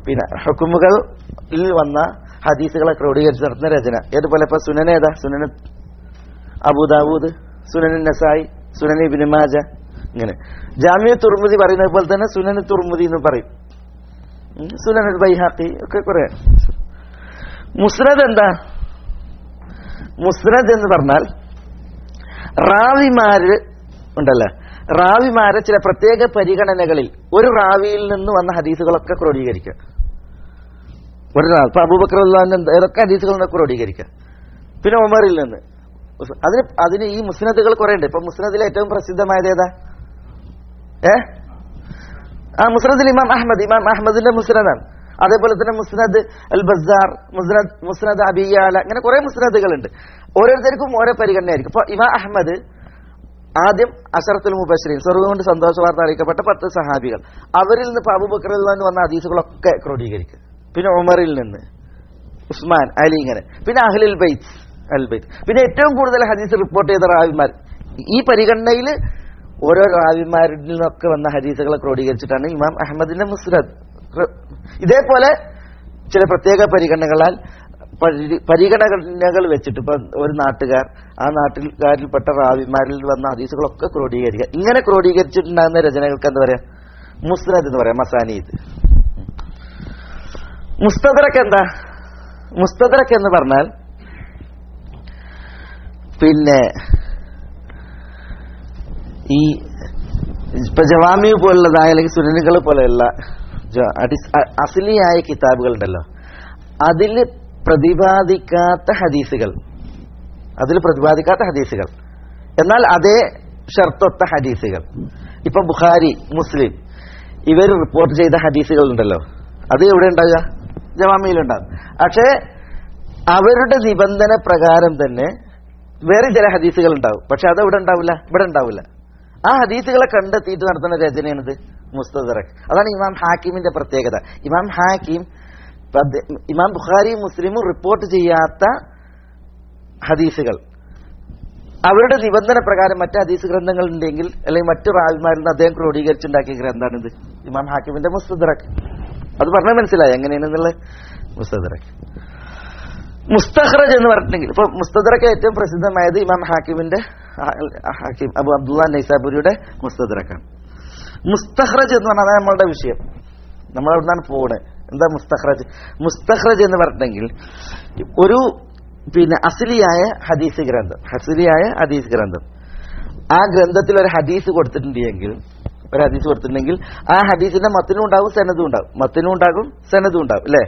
പിന്നെ ഹുക്കുമുകളിൽ വന്ന ഹദീസുകളെ ക്രോഡീകരിച്ച് നടത്തുന്ന രചന ഏതുപോലെ ഇപ്പൊ സുനന ഏതാ സുനന അബുദാവൂദ് സുനൻ നസായി സുനൻ ഇബിന് മാജ ഇങ്ങനെ ജാമ്യ തുർമുദി പറയുന്നത് പോലെ തന്നെ സുനൻ തുർമുദി എന്ന് പറയും ഉം, സുനൻ ബൈഹാഖി ഒക്കെ കുറെ മുസ്നദ് എന്താ മുസ്നദ് എന്ന് പറഞ്ഞാൽ റാവിമാര് ഉണ്ടല്ലോ റാവിമാരെ ചില പ്രത്യേക പരിഗണനകളിൽ ഒരു റാവിയിൽ നിന്ന് വന്ന ഹദീസുകളൊക്കെ ക്രോഡീകരിക്കുക ഒരു റാവ് ഇപ്പൊ അബൂബക്കർ അള്ളാഹിന്റെ ഏതൊക്കെ ഹദീസുകൾ ക്രോഡീകരിക്കുക പിന്നെ ഉമറിൽ നിന്ന് അതിന് അതിന് ഈ മുസ്നദുകൾ കുറെ ഉണ്ട് ഇപ്പൊ മുസ്നദിൽ ഏറ്റവും പ്രസിദ്ധമായത് ഏതാ ഏ ആ മുസ്നദിൽ ഇമാം അഹമ്മദ് ഇമാം അഹമ്മദിന്റെ മുസ്നദാണ് അതേപോലെ തന്നെ മുസ്നദ് അൽ ബസാർ മുസ്നദ് മുസ്നദ് അബിയാല ഇങ്ങനെ കുറെ മുസ്നദുകളുണ്ട് ഓരോരുത്തർക്കും ഓരോ പരിഗണനയായിരിക്കും ഇപ്പൊ ഇമാം അഹമ്മദ് ആദ്യം അഷറത്തുൽ മുബശ്രീൻ സ്വർഗം കൊണ്ട് സന്തോഷ വാർത്ത അറിയിക്കപ്പെട്ട പത്ത് സഹാബികൾ അവരിൽ നിന്ന് ഇപ്പൊ അബൂബക്കറിൽ നിന്ന് വന്ന ഹദീസുകളൊക്കെ ക്രോഡീകരിക്കുക പിന്നെ ഉമറിൽ നിന്ന് ഉസ്മാൻ അലി ഇങ്ങനെ പിന്നെ അഹ്ലുൽ ബൈത്ത് അൽ ബൈത്ത് പിന്നെ ഏറ്റവും കൂടുതൽ ഹദീസ് റിപ്പോർട്ട് ചെയ്ത റാവിമാർ ഈ പരിഗണനയിൽ ഓരോ റാവിമാരിൽ നിന്നൊക്കെ വന്ന ഹദീസുകളെ ക്രോഡീകരിച്ചിട്ടാണ് ഇമാം അഹമ്മദിന്റെ മുസ്നദ് ഇതേപോലെ ചില പ്രത്യേക പരിഗണനകളാൽ പരി- പരിഗണനകൾ വെച്ചിട്ട് ഇപ്പൊ ഒരു നാട്ടുകാർ ആ നാട്ടുകാരിൽപ്പെട്ട റാവിമാരിൽ വന്ന ഹദീസുകളൊക്കെ ക്രോഡീകരിക്കുക ഇങ്ങനെ ക്രോഡീകരിച്ചിട്ടുണ്ടാകുന്ന രചനകൾക്ക് എന്താ പറയാ മുസ്നദ് എന്ന് പറയാം മസാനീദ് മുസ്തദറക്ക് എന്താ മുസ്തദറക്ക് എന്ന് പറഞ്ഞാൽ പിന്നെ ഈ ഇപ്പൊ ജവാമി പോലുള്ളതായ അല്ലെങ്കിൽ സുനനുകൾ പോലെയുള്ള ജ- അടി- അ- അസ്ലിയായ കിതാബുകൾ ഉണ്ടല്ലോ അതിൽ പ്രതിപാദിക്കാത്ത ഹദീസുകൾ അതിൽ പ്രതിപാദിക്കാത്ത ഹദീസുകൾ എന്നാൽ അതേ ഷർത്തൊത്ത ഹദീസുകൾ ഇപ്പൊ ബുഖാരി മുസ്ലിം ഇവർ റിപ്പോർട്ട് ചെയ്ത ഹദീസുകൾ ഉണ്ടല്ലോ അത് എവിടെ ഉണ്ടാകുക ജവാമിയിലുണ്ടാകും പക്ഷേ അവരുടെ നിബന്ധന പ്രകാരം തന്നെ വേറെ ചില ഹദീസുകൾ ഉണ്ടാവും പക്ഷെ അത് ഇവിടെ ഉണ്ടാവില്ല ഇവിടെ ഉണ്ടാവില്ല ആ ഹദീസുകളെ കണ്ടെത്തിയിട്ട് നടത്തുന്ന രചനയാണിത് മുസ്തദറക് അതാണ് ഇമാം ഹാക്കിമിന്റെ പ്രത്യേകത ഇമാം ഹാക്കിം പദ- ഇമാം ബുഖാരിയും മുസ്ലിമും റിപ്പോർട്ട് ചെയ്യാത്ത ഹദീസുകൾ അവരുടെ നിബന്ധന പ്രകാരം മറ്റ് ഹദീസ് ഗ്രന്ഥങ്ങൾ ഉണ്ടെങ്കിൽ അല്ലെങ്കിൽ മറ്റു റാവിമാരിൽ നിന്ന് അദ്ദേഹം ക്രോഡീകരിച്ചുണ്ടാക്കിയ ഗ്രന്ഥാണിത് ഇമാം ഹാക്കിമിന്റെ മുസ്തദറക് അത് പറഞ്ഞാൽ മനസ്സിലായി എങ്ങനെയാണെന്നുള്ള മുസ്തദറക് മുസ്തഖ്റജ് എന്ന് പറഞ്ഞിട്ടുണ്ടെങ്കിൽ ഇപ്പൊ മുസ്തദറക്ക് ഏറ്റവും പ്രസിദ്ധമായത് ഇമാം ഹാക്കിമിന്റെ ആ- ഹാക്കിം അബു അബ്ദുള്ള നൈസാബുരിയുടെ മുസ്തദറക്കാണ് മുസ്തഖ്റജ് എന്ന് പറഞ്ഞാൽ അതാണ് നമ്മളുടെ വിഷയം നമ്മൾ അവിടുന്നാണ് പോണത് എന്താ മുസ്തഖ്റജ് മുസ്തഖ്റജ് എന്ന് പറഞ്ഞിട്ടുണ്ടെങ്കിൽ ഒരു പിന്നെ അസ്ലിയായ ഹദീസ് ഗ്രന്ഥം അസ്ലിയായ ഹദീസ് ഗ്രന്ഥം ആ ഗ്രന്ഥത്തിൽ ഒരു ഹദീസ് കൊടുത്തിട്ടുണ്ടെങ്കിൽ ഒരു ഹദീസ് കൊടുത്തിട്ടുണ്ടെങ്കിൽ ആ ഹദീസിന്റെ മത്തിനും ഉണ്ടാകും സനതും ഉണ്ടാകും മത്തിനും ഉണ്ടാകും സനതും ഉണ്ടാകും അല്ലേ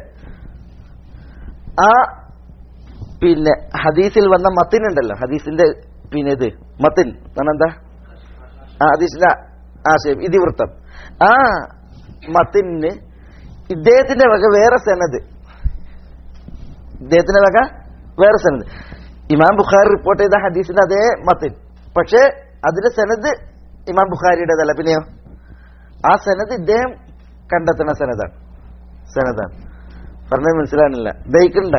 ആ പിന്നെ ഹദീസിൽ വന്ന മത്തിനുണ്ടല്ലോ ഹദീസിന്റെ പിന്നെ ഇത് മത്തിൻ എന്താ ആ ഹദീസിന്റെ ആശയം ഇതിവൃത്തം ആ മത്തിന് ഇദ്ദേഹത്തിന്റെ വക വേറെ സനത് ഇദ്ദേഹത്തിന്റെ വക വേറെ സനത് ഇമാം ബുഖാരി റിപ്പോർട്ട് ചെയ്ത ഹദീസിന്റെ അതേ മത്തിൻ പക്ഷേ അതിന്റെ സനത് ഇമാം ബുഖാരിയുടേതല്ല പിന്നെയോ ആ സനത് ഇദ്ദേഹം കണ്ടെത്തുന്ന സനതാണ് സനതാണ് പറഞ്ഞത് മനസ്സിലാകുന്നില്ല ദഹിക്കണ്ട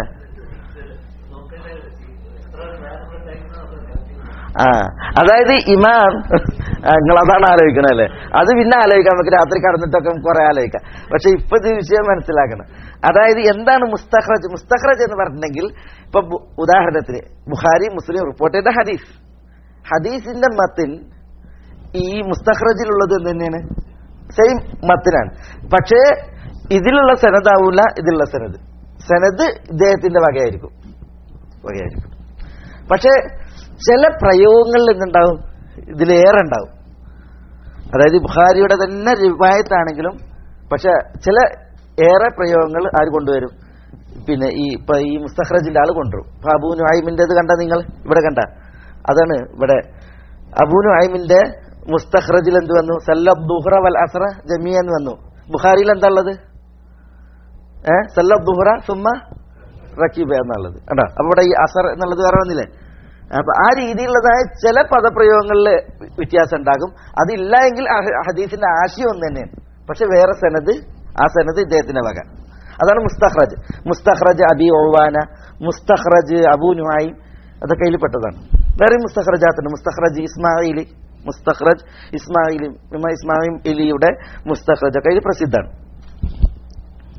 ആ അതായത് ഇമാം നിങ്ങൾ അതാണ് ആലോചിക്കണത് അല്ലേ അത് പിന്നെ ആലോചിക്കാം നമുക്ക് രാത്രി കടന്നിട്ടൊക്കെ കുറെ ആലോചിക്കാം പക്ഷെ ഇപ്പൊ ഇത് വിഷയം മനസ്സിലാക്കണം അതായത് എന്താണ് മുസ്തഖ്റജ് മുസ്തഖ്റജ് എന്ന് പറഞ്ഞിട്ടുണ്ടെങ്കിൽ ഇപ്പൊ ബു- ഉദാഹരണത്തിന് ബുഖാരി മുസ്ലിം റിപ്പോർട്ട് ചെയ്ത ഹദീസ് ഹദീസിന്റെ മത്തിൻ ഈ മുസ്തഖ്റജിലുള്ളത് എന്ത് തന്നെയാണ് സെയിം മത്തിനാണ് പക്ഷേ ഇതിലുള്ള സനദാവൂല ഇതിലുള്ള സനത് സനത് ഇദ്ദേഹത്തിന്റെ വകയായിരിക്കും വകയായിരിക്കും പക്ഷേ ചില പ്രയോഗങ്ങളിൽ എന്തുണ്ടാവും ഇതിലേറെ ഉണ്ടാവും അതായത് ബുഖാരിയുടെ തന്നെ റിവായത്താണെങ്കിലും പക്ഷെ ചില ഏറെ പ്രയോഗങ്ങൾ ആര് കൊണ്ടുവരും പിന്നെ ഈ ഇപ്പൊ ഈ മുസ്തഖ്റജിന്റെ ആള് കൊണ്ടുവരും ഇപ്പൊ അബൂ നുഐമിന്റേത് കണ്ട നിങ്ങൾ ഇവിടെ കണ്ട അതാണ് ഇവിടെ അബൂ നുഐമിന്റെ മുസ്തഖ്റജിൽ എന്ത് വന്നു സല്ലബ് ദുഹ്റ വൽ അസ്ര ജമിയ എന്ന് വന്നു ബുഖാരിയിൽ എന്താ ഉള്ളത് ഏഹ് സല്ലബ് ദുഹ്റ സുമ്മ റക്കീബ എന്നുള്ളത് കണ്ടോ അപ്പൊ ഇവിടെ ഈ അസർ എന്നുള്ളത് വേറെ വന്നില്ലേ അപ്പൊ ആ രീതിയിലുള്ളതായ ചില പദപ്രയോഗങ്ങളിൽ വ്യത്യാസം ഉണ്ടാകും അതില്ല എങ്കിൽ ആ ഹദീസിന്റെ ആശയം ഒന്ന് തന്നെയാണ് പക്ഷെ വേറെ സനത് ആ സനത് ഇദ്ദേഹത്തിന്റെ വക അതാണ് മുസ്തഖ്റജ് മുസ്തഖ്റജ് അബി ഒവാന മുസ്തഖ്റജ് അബു നുആയി അതൊക്കെ അതിൽ പെട്ടതാണ് വേറെ മുസ്തഖ്റജാത്തുണ്ട് മുസ്തഖ്റജ് ഇസ്മായിലി മുസ്തഖ്റജ് ഇസ്മായിലി ഇമാ ഇസ്മായിൽ ഇലിയുടെ മുസ്തഖ്റജ് ഒക്കെ ഇതിൽ പ്രസിദ്ധമാണ്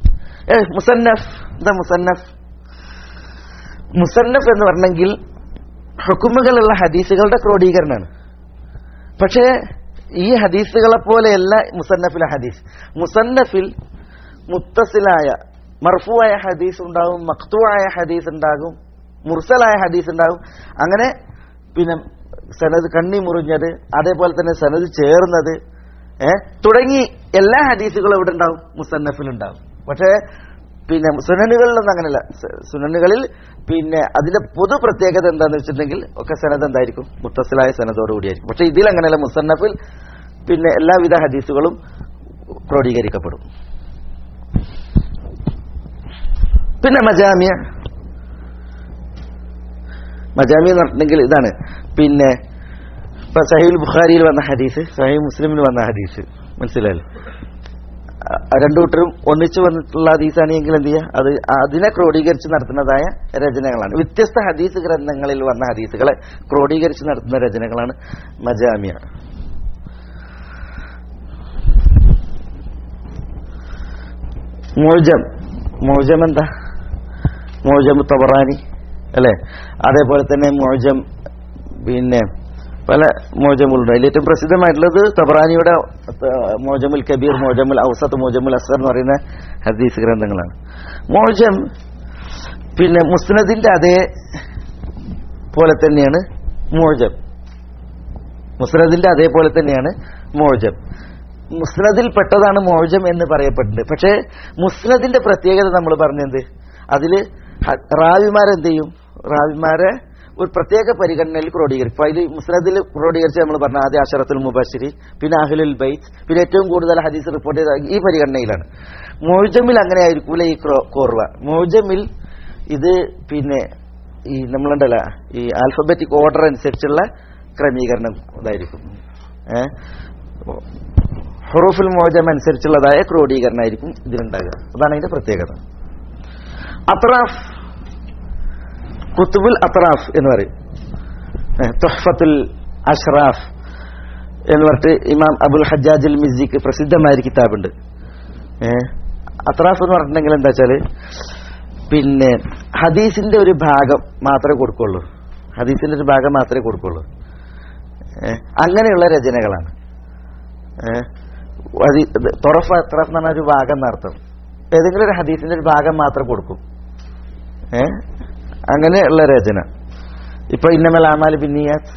ഏ മുസന്നഫ് എന്താ മുസന്നഫ് മുസന്നഫ് എന്ന് പറഞ്ഞെങ്കിൽ ഹുക്കുമുകളുള്ള ഹദീസുകളുടെ ക്രോഡീകരണമാണ് പക്ഷേ ഈ ഹദീസുകളെ പോലെയല്ല മുസന്നഫിലെ ഹദീസ് മുസന്നഫിൽ മുത്തസിലായ മർഫുവായ ഹദീസ് ഉണ്ടാകും മക്തുവായ ഹദീസ് ഉണ്ടാകും മുർസലായ ഹദീസ് ഉണ്ടാകും അങ്ങനെ പിന്നെ സനത് കണ്ണി മുറിഞ്ഞത് അതേപോലെ തന്നെ സനത് ചേർന്നത് ഏ തുടങ്ങി എല്ലാ ഹദീസുകളും ഇവിടെ ഉണ്ടാവും മുസന്നഫിൽ ഉണ്ടാവും പക്ഷേ പിന്നെ സുനനുകളിലൊന്നും അങ്ങനെയല്ല സ- സുനനുകളിൽ പിന്നെ അതിന്റെ പൊതു പ്രത്യേകത എന്താന്ന് വെച്ചിട്ടുണ്ടെങ്കിൽ ഒക്കെ സനത് എന്തായിരിക്കും മുത്തസിലായ സനതോടു കൂടിയായിരിക്കും പക്ഷെ ഇതിൽ അങ്ങനെയല്ല മുസന്നഫിൽ പിന്നെ എല്ലാവിധ ഹദീസുകളും ക്രോഡീകരിക്കപ്പെടും പിന്നെ മജാമിയ മജാമി എന്ന് പറഞ്ഞിട്ടുണ്ടെങ്കിൽ ഇതാണ് പിന്നെ ഇപ്പൊ സഹീൽ ബുഖാരിയിൽ വന്ന ഹദീസ് സഹീൽ മുസ്ലിമിൽ വന്ന ഹദീസ് മനസ്സിലായല്ലോ അഹ് രണ്ടു കൂട്ടരും ഒന്നിച്ചു വന്നിട്ടുള്ള ഹദീസാണെങ്കിൽ എന്ത് ചെയ്യുക അത് അതിനെ ക്രോഡീകരിച്ച് നടത്തുന്നതായ രചനകളാണ് വ്യത്യസ്ത ഹദീസ് ഗ്രന്ഥങ്ങളിൽ വന്ന ഹദീസുകളെ ക്രോഡീകരിച്ച് നടത്തുന്ന രചനകളാണ് മജാമിയ മോജം മോജം എന്താ മോജം തബറാനി അല്ലെ അതേപോലെ തന്നെ മോജം പിന്നെ പല മോജമുകളുണ്ട് അതിൽ ഏറ്റവും പ്രസിദ്ധമായിട്ടുള്ളത് തബറാനിയുടെ ആ, മോജമുൽ കബീർ മോജമുൽ ഔസത്ത് മോജമുൽ അസർ എന്ന് പറയുന്ന ഹദീസ് ഗ്രന്ഥങ്ങളാണ് മോജം പിന്നെ മുസ്നദിന്റെ അതേ പോലെ തന്നെയാണ് മോജം മുസ്നദിന്റെ അതേപോലെ തന്നെയാണ് മോജം മുസ്നദിൽ പെട്ടതാണ് മോജം എന്ന് പറയപ്പെടുന്നത് പക്ഷേ മുസ്നദിന്റെ പ്രത്യേകത നമ്മൾ പറഞ്ഞത് അതില് ഹ- റാവിമാരെന്ത് ചെയ്യും റാവിമാരെ ഒരു പ്രത്യേക പരിഗണനയിൽ ക്രോഡീകരിക്കും അതിൽ മുസ്നദിൽ ക്രോഡീകരിച്ച് നമ്മൾ പറഞ്ഞ ആദ്യ അഷറത്തുൽ മുബഷിരി പിന്നെ അഹ്ലുൽ ബൈത്ത് പിന്നെ ഏറ്റവും കൂടുതൽ ഹദീസ് റിപ്പോർട്ട് ചെയ്ത ഈ പരിഗണനയിലാണ് മോജമിൽ അങ്ങനെ ആയിരിക്കൂല ഈ ക്രോ- കോർവ മോജമിൽ ഇത് പിന്നെ ഈ നമ്മളുണ്ടല്ല ഈ ആൽഫബറ്റിക് ഓർഡർ അനുസരിച്ചുള്ള ക്രമീകരണം ഇതായിരിക്കും ഏഹ് ഹുറൂഫുൽ മോജം അനുസരിച്ചുള്ളതായ ക്രോഡീകരണമായിരിക്കും ഇതിലുണ്ടാകുക അതാണ് അതിന്റെ പ്രത്യേകത അത്രാഫ് കുത്തുബുൽ അത്രാഫ് എന്ന് പറയും ഏഹ് തുഹ്ഫത്തുൽ അഷ്റാഫ് എന്ന് പറഞ്ഞിട്ട് ഇമാം അബുൽ ഹജ്ജാജുൽ മിസിക്ക് പ്രസിദ്ധമായ ഒരു കിതാബുണ്ട് ഏഹ് അത്രാഫ് എന്ന് പറഞ്ഞിട്ടുണ്ടെങ്കിൽ എന്താ വെച്ചാല് പിന്നെ ഹദീസിന്റെ ഒരു ഭാഗം മാത്രമേ കൊടുക്കുള്ളൂ ഹദീസിന്റെ ഒരു ഭാഗം മാത്രമേ കൊടുക്കുള്ളൂ ഏഹ് അങ്ങനെയുള്ള രചനകളാണ് ഏഹ് അത് ഇത് തൊറഫ് അത്രഫ് എന്ന് പറഞ്ഞ ഒരു ഭാഗം എന്നർത്ഥം ഏതെങ്കിലും ഒരു ഹദീസിന്റെ ഒരു ഭാഗം മാത്രം കൊടുക്കും ഏ അങ്ങനെയുള്ള രചന ഇപ്പൊ ഇന്നമൽ ആമാല് ബിന്നിയാത്ത്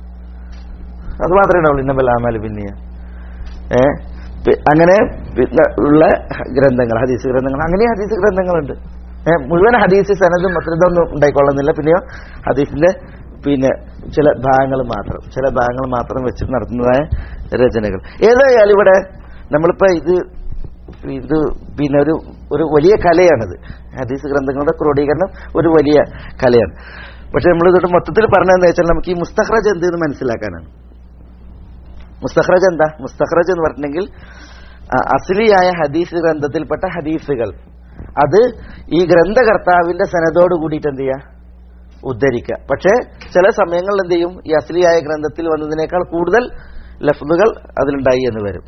അത് മാത്രമേ ഉണ്ടാവുള്ളൂ ഇന്നമൽ ആമാല് ബിന്നിയാത്ത് ഏ പി- അങ്ങനെ പിന്നെ ഉള്ള ഗ്രന്ഥങ്ങൾ ഹദീസ് ഗ്രന്ഥങ്ങൾ അങ്ങനെ ഹദീസ് ഗ്രന്ഥങ്ങളുണ്ട് ഏ മുഴുവൻ ഹദീസ് സനതും മത്രതൊന്നും ഉണ്ടായിക്കൊള്ളുന്നില്ല പിന്നെയോ ഹദീസിന്റെ പിന്നെ ചില ഭാഗങ്ങൾ മാത്രം ചില ഭാഗങ്ങൾ മാത്രം വെച്ച് നടത്തുന്നതായ രചനകൾ ഏതായാലും ഇവിടെ നമ്മളിപ്പോ ഇത് ഇത് പിന്നെ ഒരു ഒരു വലിയ കലയാണിത് ഹദീസ് ഗ്രന്ഥങ്ങളുടെ ക്രോഡീകരണം ഒരു വലിയ കലയാണ് പക്ഷെ നമ്മൾ ഇതോട്ട് മൊത്തത്തിൽ പറഞ്ഞതെന്ന് വെച്ചാൽ നമുക്ക് ഈ മുസ്തഖ്റജ് എന്ത് എന്ന് മനസ്സിലാക്കാനാണ് മുസ്തഖ്റജ് എന്താ മുസ്തഖ്റജ് എന്ന് പറഞ്ഞിട്ടുണ്ടെങ്കിൽ ആ, അസ്ലിയായ ഹദീസ് ഗ്രന്ഥത്തിൽപ്പെട്ട ഹദീസുകൾ അത് ഈ ഗ്രന്ഥകർത്താവിന്റെ സനതോട് കൂടിയിട്ട് എന്ത് ചെയ്യുക ഉദ്ധരിക്കുക പക്ഷേ ചില സമയങ്ങളിൽ എന്ത് ചെയ്യും ഈ അസ്ലിയായ ഗ്രന്ഥത്തിൽ വന്നതിനേക്കാൾ കൂടുതൽ ലഫ്ലുകൾ അതിലുണ്ടായി എന്ന് വരും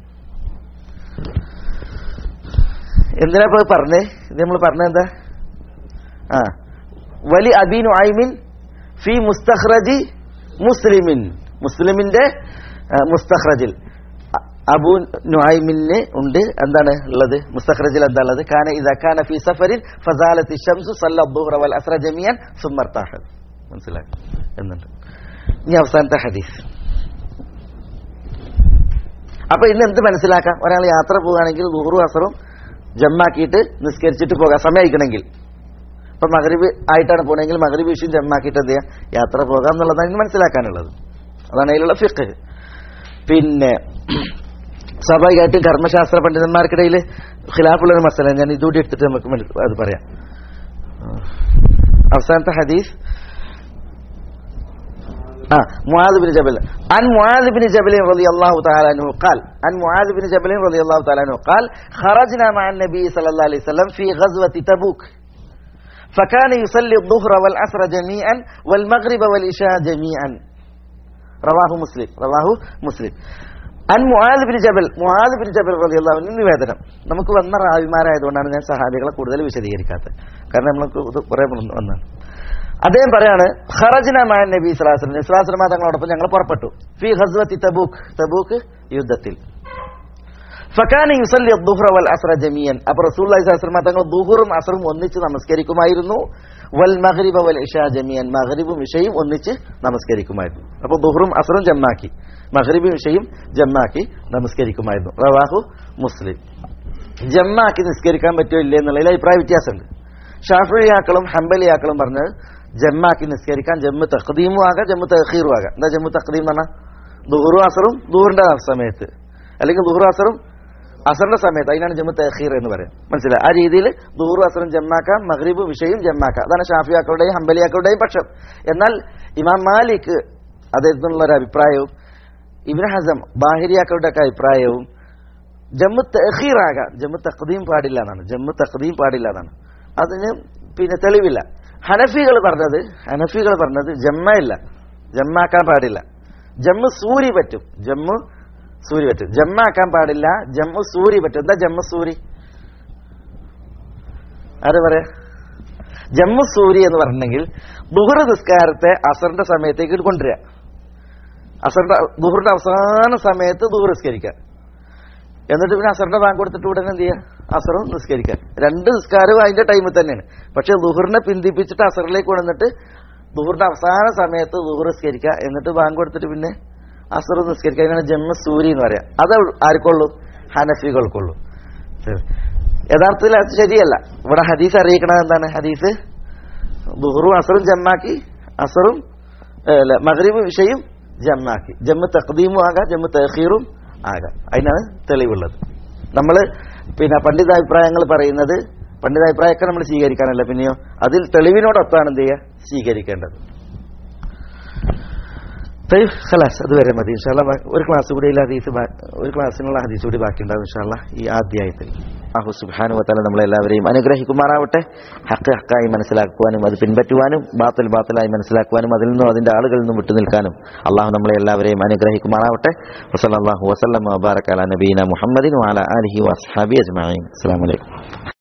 എന്തിനാ ഇപ്പൊ പറഞ്ഞേ ഇത് നമ്മൾ പറഞ്ഞെന്താ ആ വലി അബീനു ഐമിൻ ഫി മുസ്തഖ്റജി മുസ്ലിമിൻ മുസ്ലിമിന്റെ ആ, മുസ്തഖ്റജിൽ അ- അബൂ നുഐമിന് ഉണ്ട് എന്താണ് ഉള്ളത് മുസ്തഖ്റജിൽ എന്താ ഉള്ളത് കാന ഇദാ കാന ഫി സഫരിൻ ഫസാലത്തി ഷംസു സല്ല ദുഹ്റ വൽ അസ്ര ജമിയൻ സുമ്മർതാഹ മനസ്സിലായി എന്നുണ്ട് ഇനി അവസാനത്തെ ഹദീസ് അപ്പൊ ഇന്ന് എന്ത് മനസ്സിലാക്കാം ഒരാൾ യാത്ര പോവുകയാണെങ്കിൽ ദുഹറും അസറും ജമ്മാക്കിയിട്ട് നിസ്കരിച്ചിട്ട് പോകാം സമയമായിക്കണമെങ്കിൽ ഇപ്പൊ മകരീബ് ആയിട്ടാണ് പോകണമെങ്കിൽ മകരീബ് വിഷയം ജമ്മാക്കിയിട്ട് എന്ത് ചെയ്യാം യാത്ര പോകാം എന്നുള്ളതാണ് ഇതിന് മനസ്സിലാക്കാനുള്ളത് അതാണ് അതിലുള്ള ഫിഖ് പിന്നെ സ്വാഭാവികമായിട്ടും കർമ്മശാസ്ത്ര പണ്ഡിതന്മാർക്കിടയിൽ ഖിലാഫുള്ള ഒരു മസല ഞാൻ ഇതുകൂടി എടുത്തിട്ട് നമുക്ക് മനസ്സി- അത് പറയാം അവസാനത്തെ ഹദീസ് آه معاذ بن جبل عن معاذ بن جبل رضي الله تعالى عنه قال عن معاذ بن جبل رضي الله تعالى عنه قال خرجنا مع النبي صلى الله عليه وسلم في غزوة تبوك فكان يصلي الظهر والعصر جميعا والمغرب والعشاء جميعا رواه مسلم رواه مسلم അൻ Muadh bin Jabal Muadh bin Jabal റളിയല്ലാഹു അൻഹു നിവേദനം നമുക്ക് വന്ന റാവിമാരായതുകൊണ്ടാണ് ഞാൻ സഹാബികളെ കൂടുതൽ വിശദീകരിക്കാത്തത് കാരണം നമ്മൾക്ക് ഇത് കുറെ വന്നാണ് അദ്ദേഹം പറയാണ് ഖറജ്ന മഅ നബി സ്വല്ലല്ലാഹു അലൈഹി വസല്ലം സ്വല്ലല്ലാഹു തങ്ങളോടൊപ്പം ഞങ്ങൾ പുറപ്പെട്ടു ഫി ഖസ്വത്തി തബൂക്ക് തബൂക്ക് യുദ്ധത്തിൽ ഫക്കാന യുസല്ലി ദുഹ്റ വൽ അസ്ര ജമിയൻ അപ്പോൾ റസൂലുള്ളാഹി സ്വല്ലല്ലാഹു അലൈഹി വസല്ലം തങ്ങൾ ദുഹറും അസ്റും ഒന്നിച്ച് നമസ്കരിക്കുമായിരുന്നു വൽ മഗ്രിബ വൽ ഇഷാ ജമിയൻ മഗ്രിബും ഇഷയും ഒന്നിച്ച് നമസ്കരിക്കുമായിരുന്നു അപ്പോൾ ദുഹറും അസ്റും ജമ്മാക്കി മഗ്രിബും ഇഷയും ജമ്മാക്കി നമസ്കരിക്കുമായിരുന്നു റവാഹു മുസ്ലിം ജമ്മാക്കി നിസ്കരിക്കാൻ പറ്റുമോ ഇല്ലേ എന്നുള്ളതിൽ അഭിപ്രായ വ്യത്യാസമുണ്ട് ഷാഫിയാക്കളും ഹംബലിയാക്കളും പറഞ്ഞത് ജമ്മാക്കി നിസ്കരിക്കാൻ ജമ്മു തഖദീമും ആകാം ജമ്മു തഖീറും ആകാം എന്താ ജമ്മു തഖദീം എന്ന് പറഞ്ഞാൽ ദുഹറും അസറും ദൂറിന്റെ സമയത്ത് അല്ലെങ്കിൽ ദുഹറും അസറും അസറിന്റെ സമയത്ത് അതിനാണ് ജമ്മു തഖീർ എന്ന് പറയാം മനസ്സിലായി ആ രീതിയിൽ ദുഹറും അസറും ജമ്മാക്കാം മഗ്രിബ് വിഷയും ജമ്മാക്കാം അതാണ് ഷാഫിയാക്കളുടെയും ഹംബലിയാക്കളുടെയും പക്ഷം എന്നാൽ ഇമാം മാലിക് അദ്ദേഹത്തിനുള്ള ഒരു അഭിപ്രായവും ഇബ്നു ഹസം ബാഹിരിയാക്കളുടെ ഒക്കെ അഭിപ്രായവും ജമ്മു തഖീറാകാം ജമ്മു തഖദീം പാടില്ല എന്നാണ് ജമ്മു തഖദീം പാടില്ല എന്നാണ് അതിന് പിന്നെ തെളിവില്ല ഹനഫികൾ പറഞ്ഞത് ഹനഫികൾ പറഞ്ഞത് ജമ്മയില്ല ജമ്മാക്കാൻ പാടില്ല ജമ്മു സൂരി പറ്റും ജമ്മു സൂരി പറ്റും ജമ്മാക്കാൻ പാടില്ല ജമ്മു സൂരി പറ്റും എന്താ ജമ്മു സൂരി ആര് പറയാ ജമ്മു സൂരി എന്ന് പറഞ്ഞെങ്കിൽ ദുഹുർ നിസ്കാരത്തെ അസറിന്റെ സമയത്തേക്ക് കൊണ്ടുവരിക അസറിന്റെ ദുഹറിന്റെ അവസാന സമയത്ത് ദുഹർ നിസ്കരിക്കുക എന്നിട്ട് പിന്നെ അസറിന്റെ ബാങ്ക് കൊടുത്തിട്ട് ഉടനെ എന്ത് ചെയ്യുക അസറും നിസ്കരിക്കാൻ രണ്ട് നിസ്കാരവും അതിന്റെ ടൈമിൽ തന്നെയാണ് പക്ഷെ ദുഹറിനെ പിന്തിപ്പിച്ചിട്ട് അസറിലേക്ക് കൊണ്ടുവന്നിട്ട് ദുഹറിന്റെ അവസാന സമയത്ത് ദുഹർ നിസ്കരിക്കുക എന്നിട്ട് ബാങ്ക് കൊടുത്തിട്ട് പിന്നെ അസർ നിസ്കരിക്കുക അതിനാണ് ജമ്മ സൂരി എന്ന് പറയാം അത് ആർക്കുള്ളൂ ഹനഫികൾക്കുള്ളൂ ശരി. യഥാർത്ഥത്തിൽ അത് ശരിയല്ല ഇവിടെ ഹദീസ് അറിയിക്കണത് എന്താണ് ഹദീസ് ദുഹറും അസറും ജമ്മാക്കി അസറും ഏ, അല്ല മഗ്രിബും വിഷയും ജമ്മാക്കി ജമ്മു തഖദീമും ആകാം ജമ്മു തഹീറും ആകാം അതിനാണ് തെളിവുള്ളത് നമ്മൾ പിന്നെ പണ്ഡിതാഭിപ്രായങ്ങൾ പറയുന്നത് പണ്ഡിതാഭിപ്രായമൊക്കെ നമ്മൾ സ്വീകരിക്കാനല്ല പിന്നെയോ അതിൽ തെളിവിനോടൊത്താണ് എന്ത് ചെയ്യുക സ്വീകരിക്കേണ്ടത് طيب خلاص അതുവരെ മതി ഇൻഷാല്ല ഒരു ക്ലാസ് കൂടി ഇല്ല ഹദീസ് ബാ- ഒരു ക്ലാസ്സിനുള്ള ഹദീസ് കൂടി ബാക്കിയുണ്ടാവും ഇൻഷാല്ല ഈ ആദ്യായത്തിൽ അഹു സുബ്ഹാനു വതആല നമ്മളെല്ലാവരെയും അനുഗ്രഹിക്കുമാറാവട്ടെ ഹക്ക് ഹക്കായി മനസ്സിലാക്കുവാനും അത് പിൻപറ്റുവാനും ബാത്തിൽ ബാത്തിലായി മനസ്സിലാക്കുവാനും അതിൽ നിന്നും അതിന്റെ ആളുകളിൽ നിന്നും വിട്ടുനിൽക്കാനും അള്ളാഹു നമ്മളെ എല്ലാവരെയും അനുഗ്രഹിക്കുമാറാവട്ടെ വസല്ലല്ലാഹു വസല്ലം വബാറക അലാ നബീന മുഹമ്മദിൻ വഅലാ ആലിഹി വഅസ്ഹാബി അജ്മഈൻ അസ്സലാമു അലൈക്കും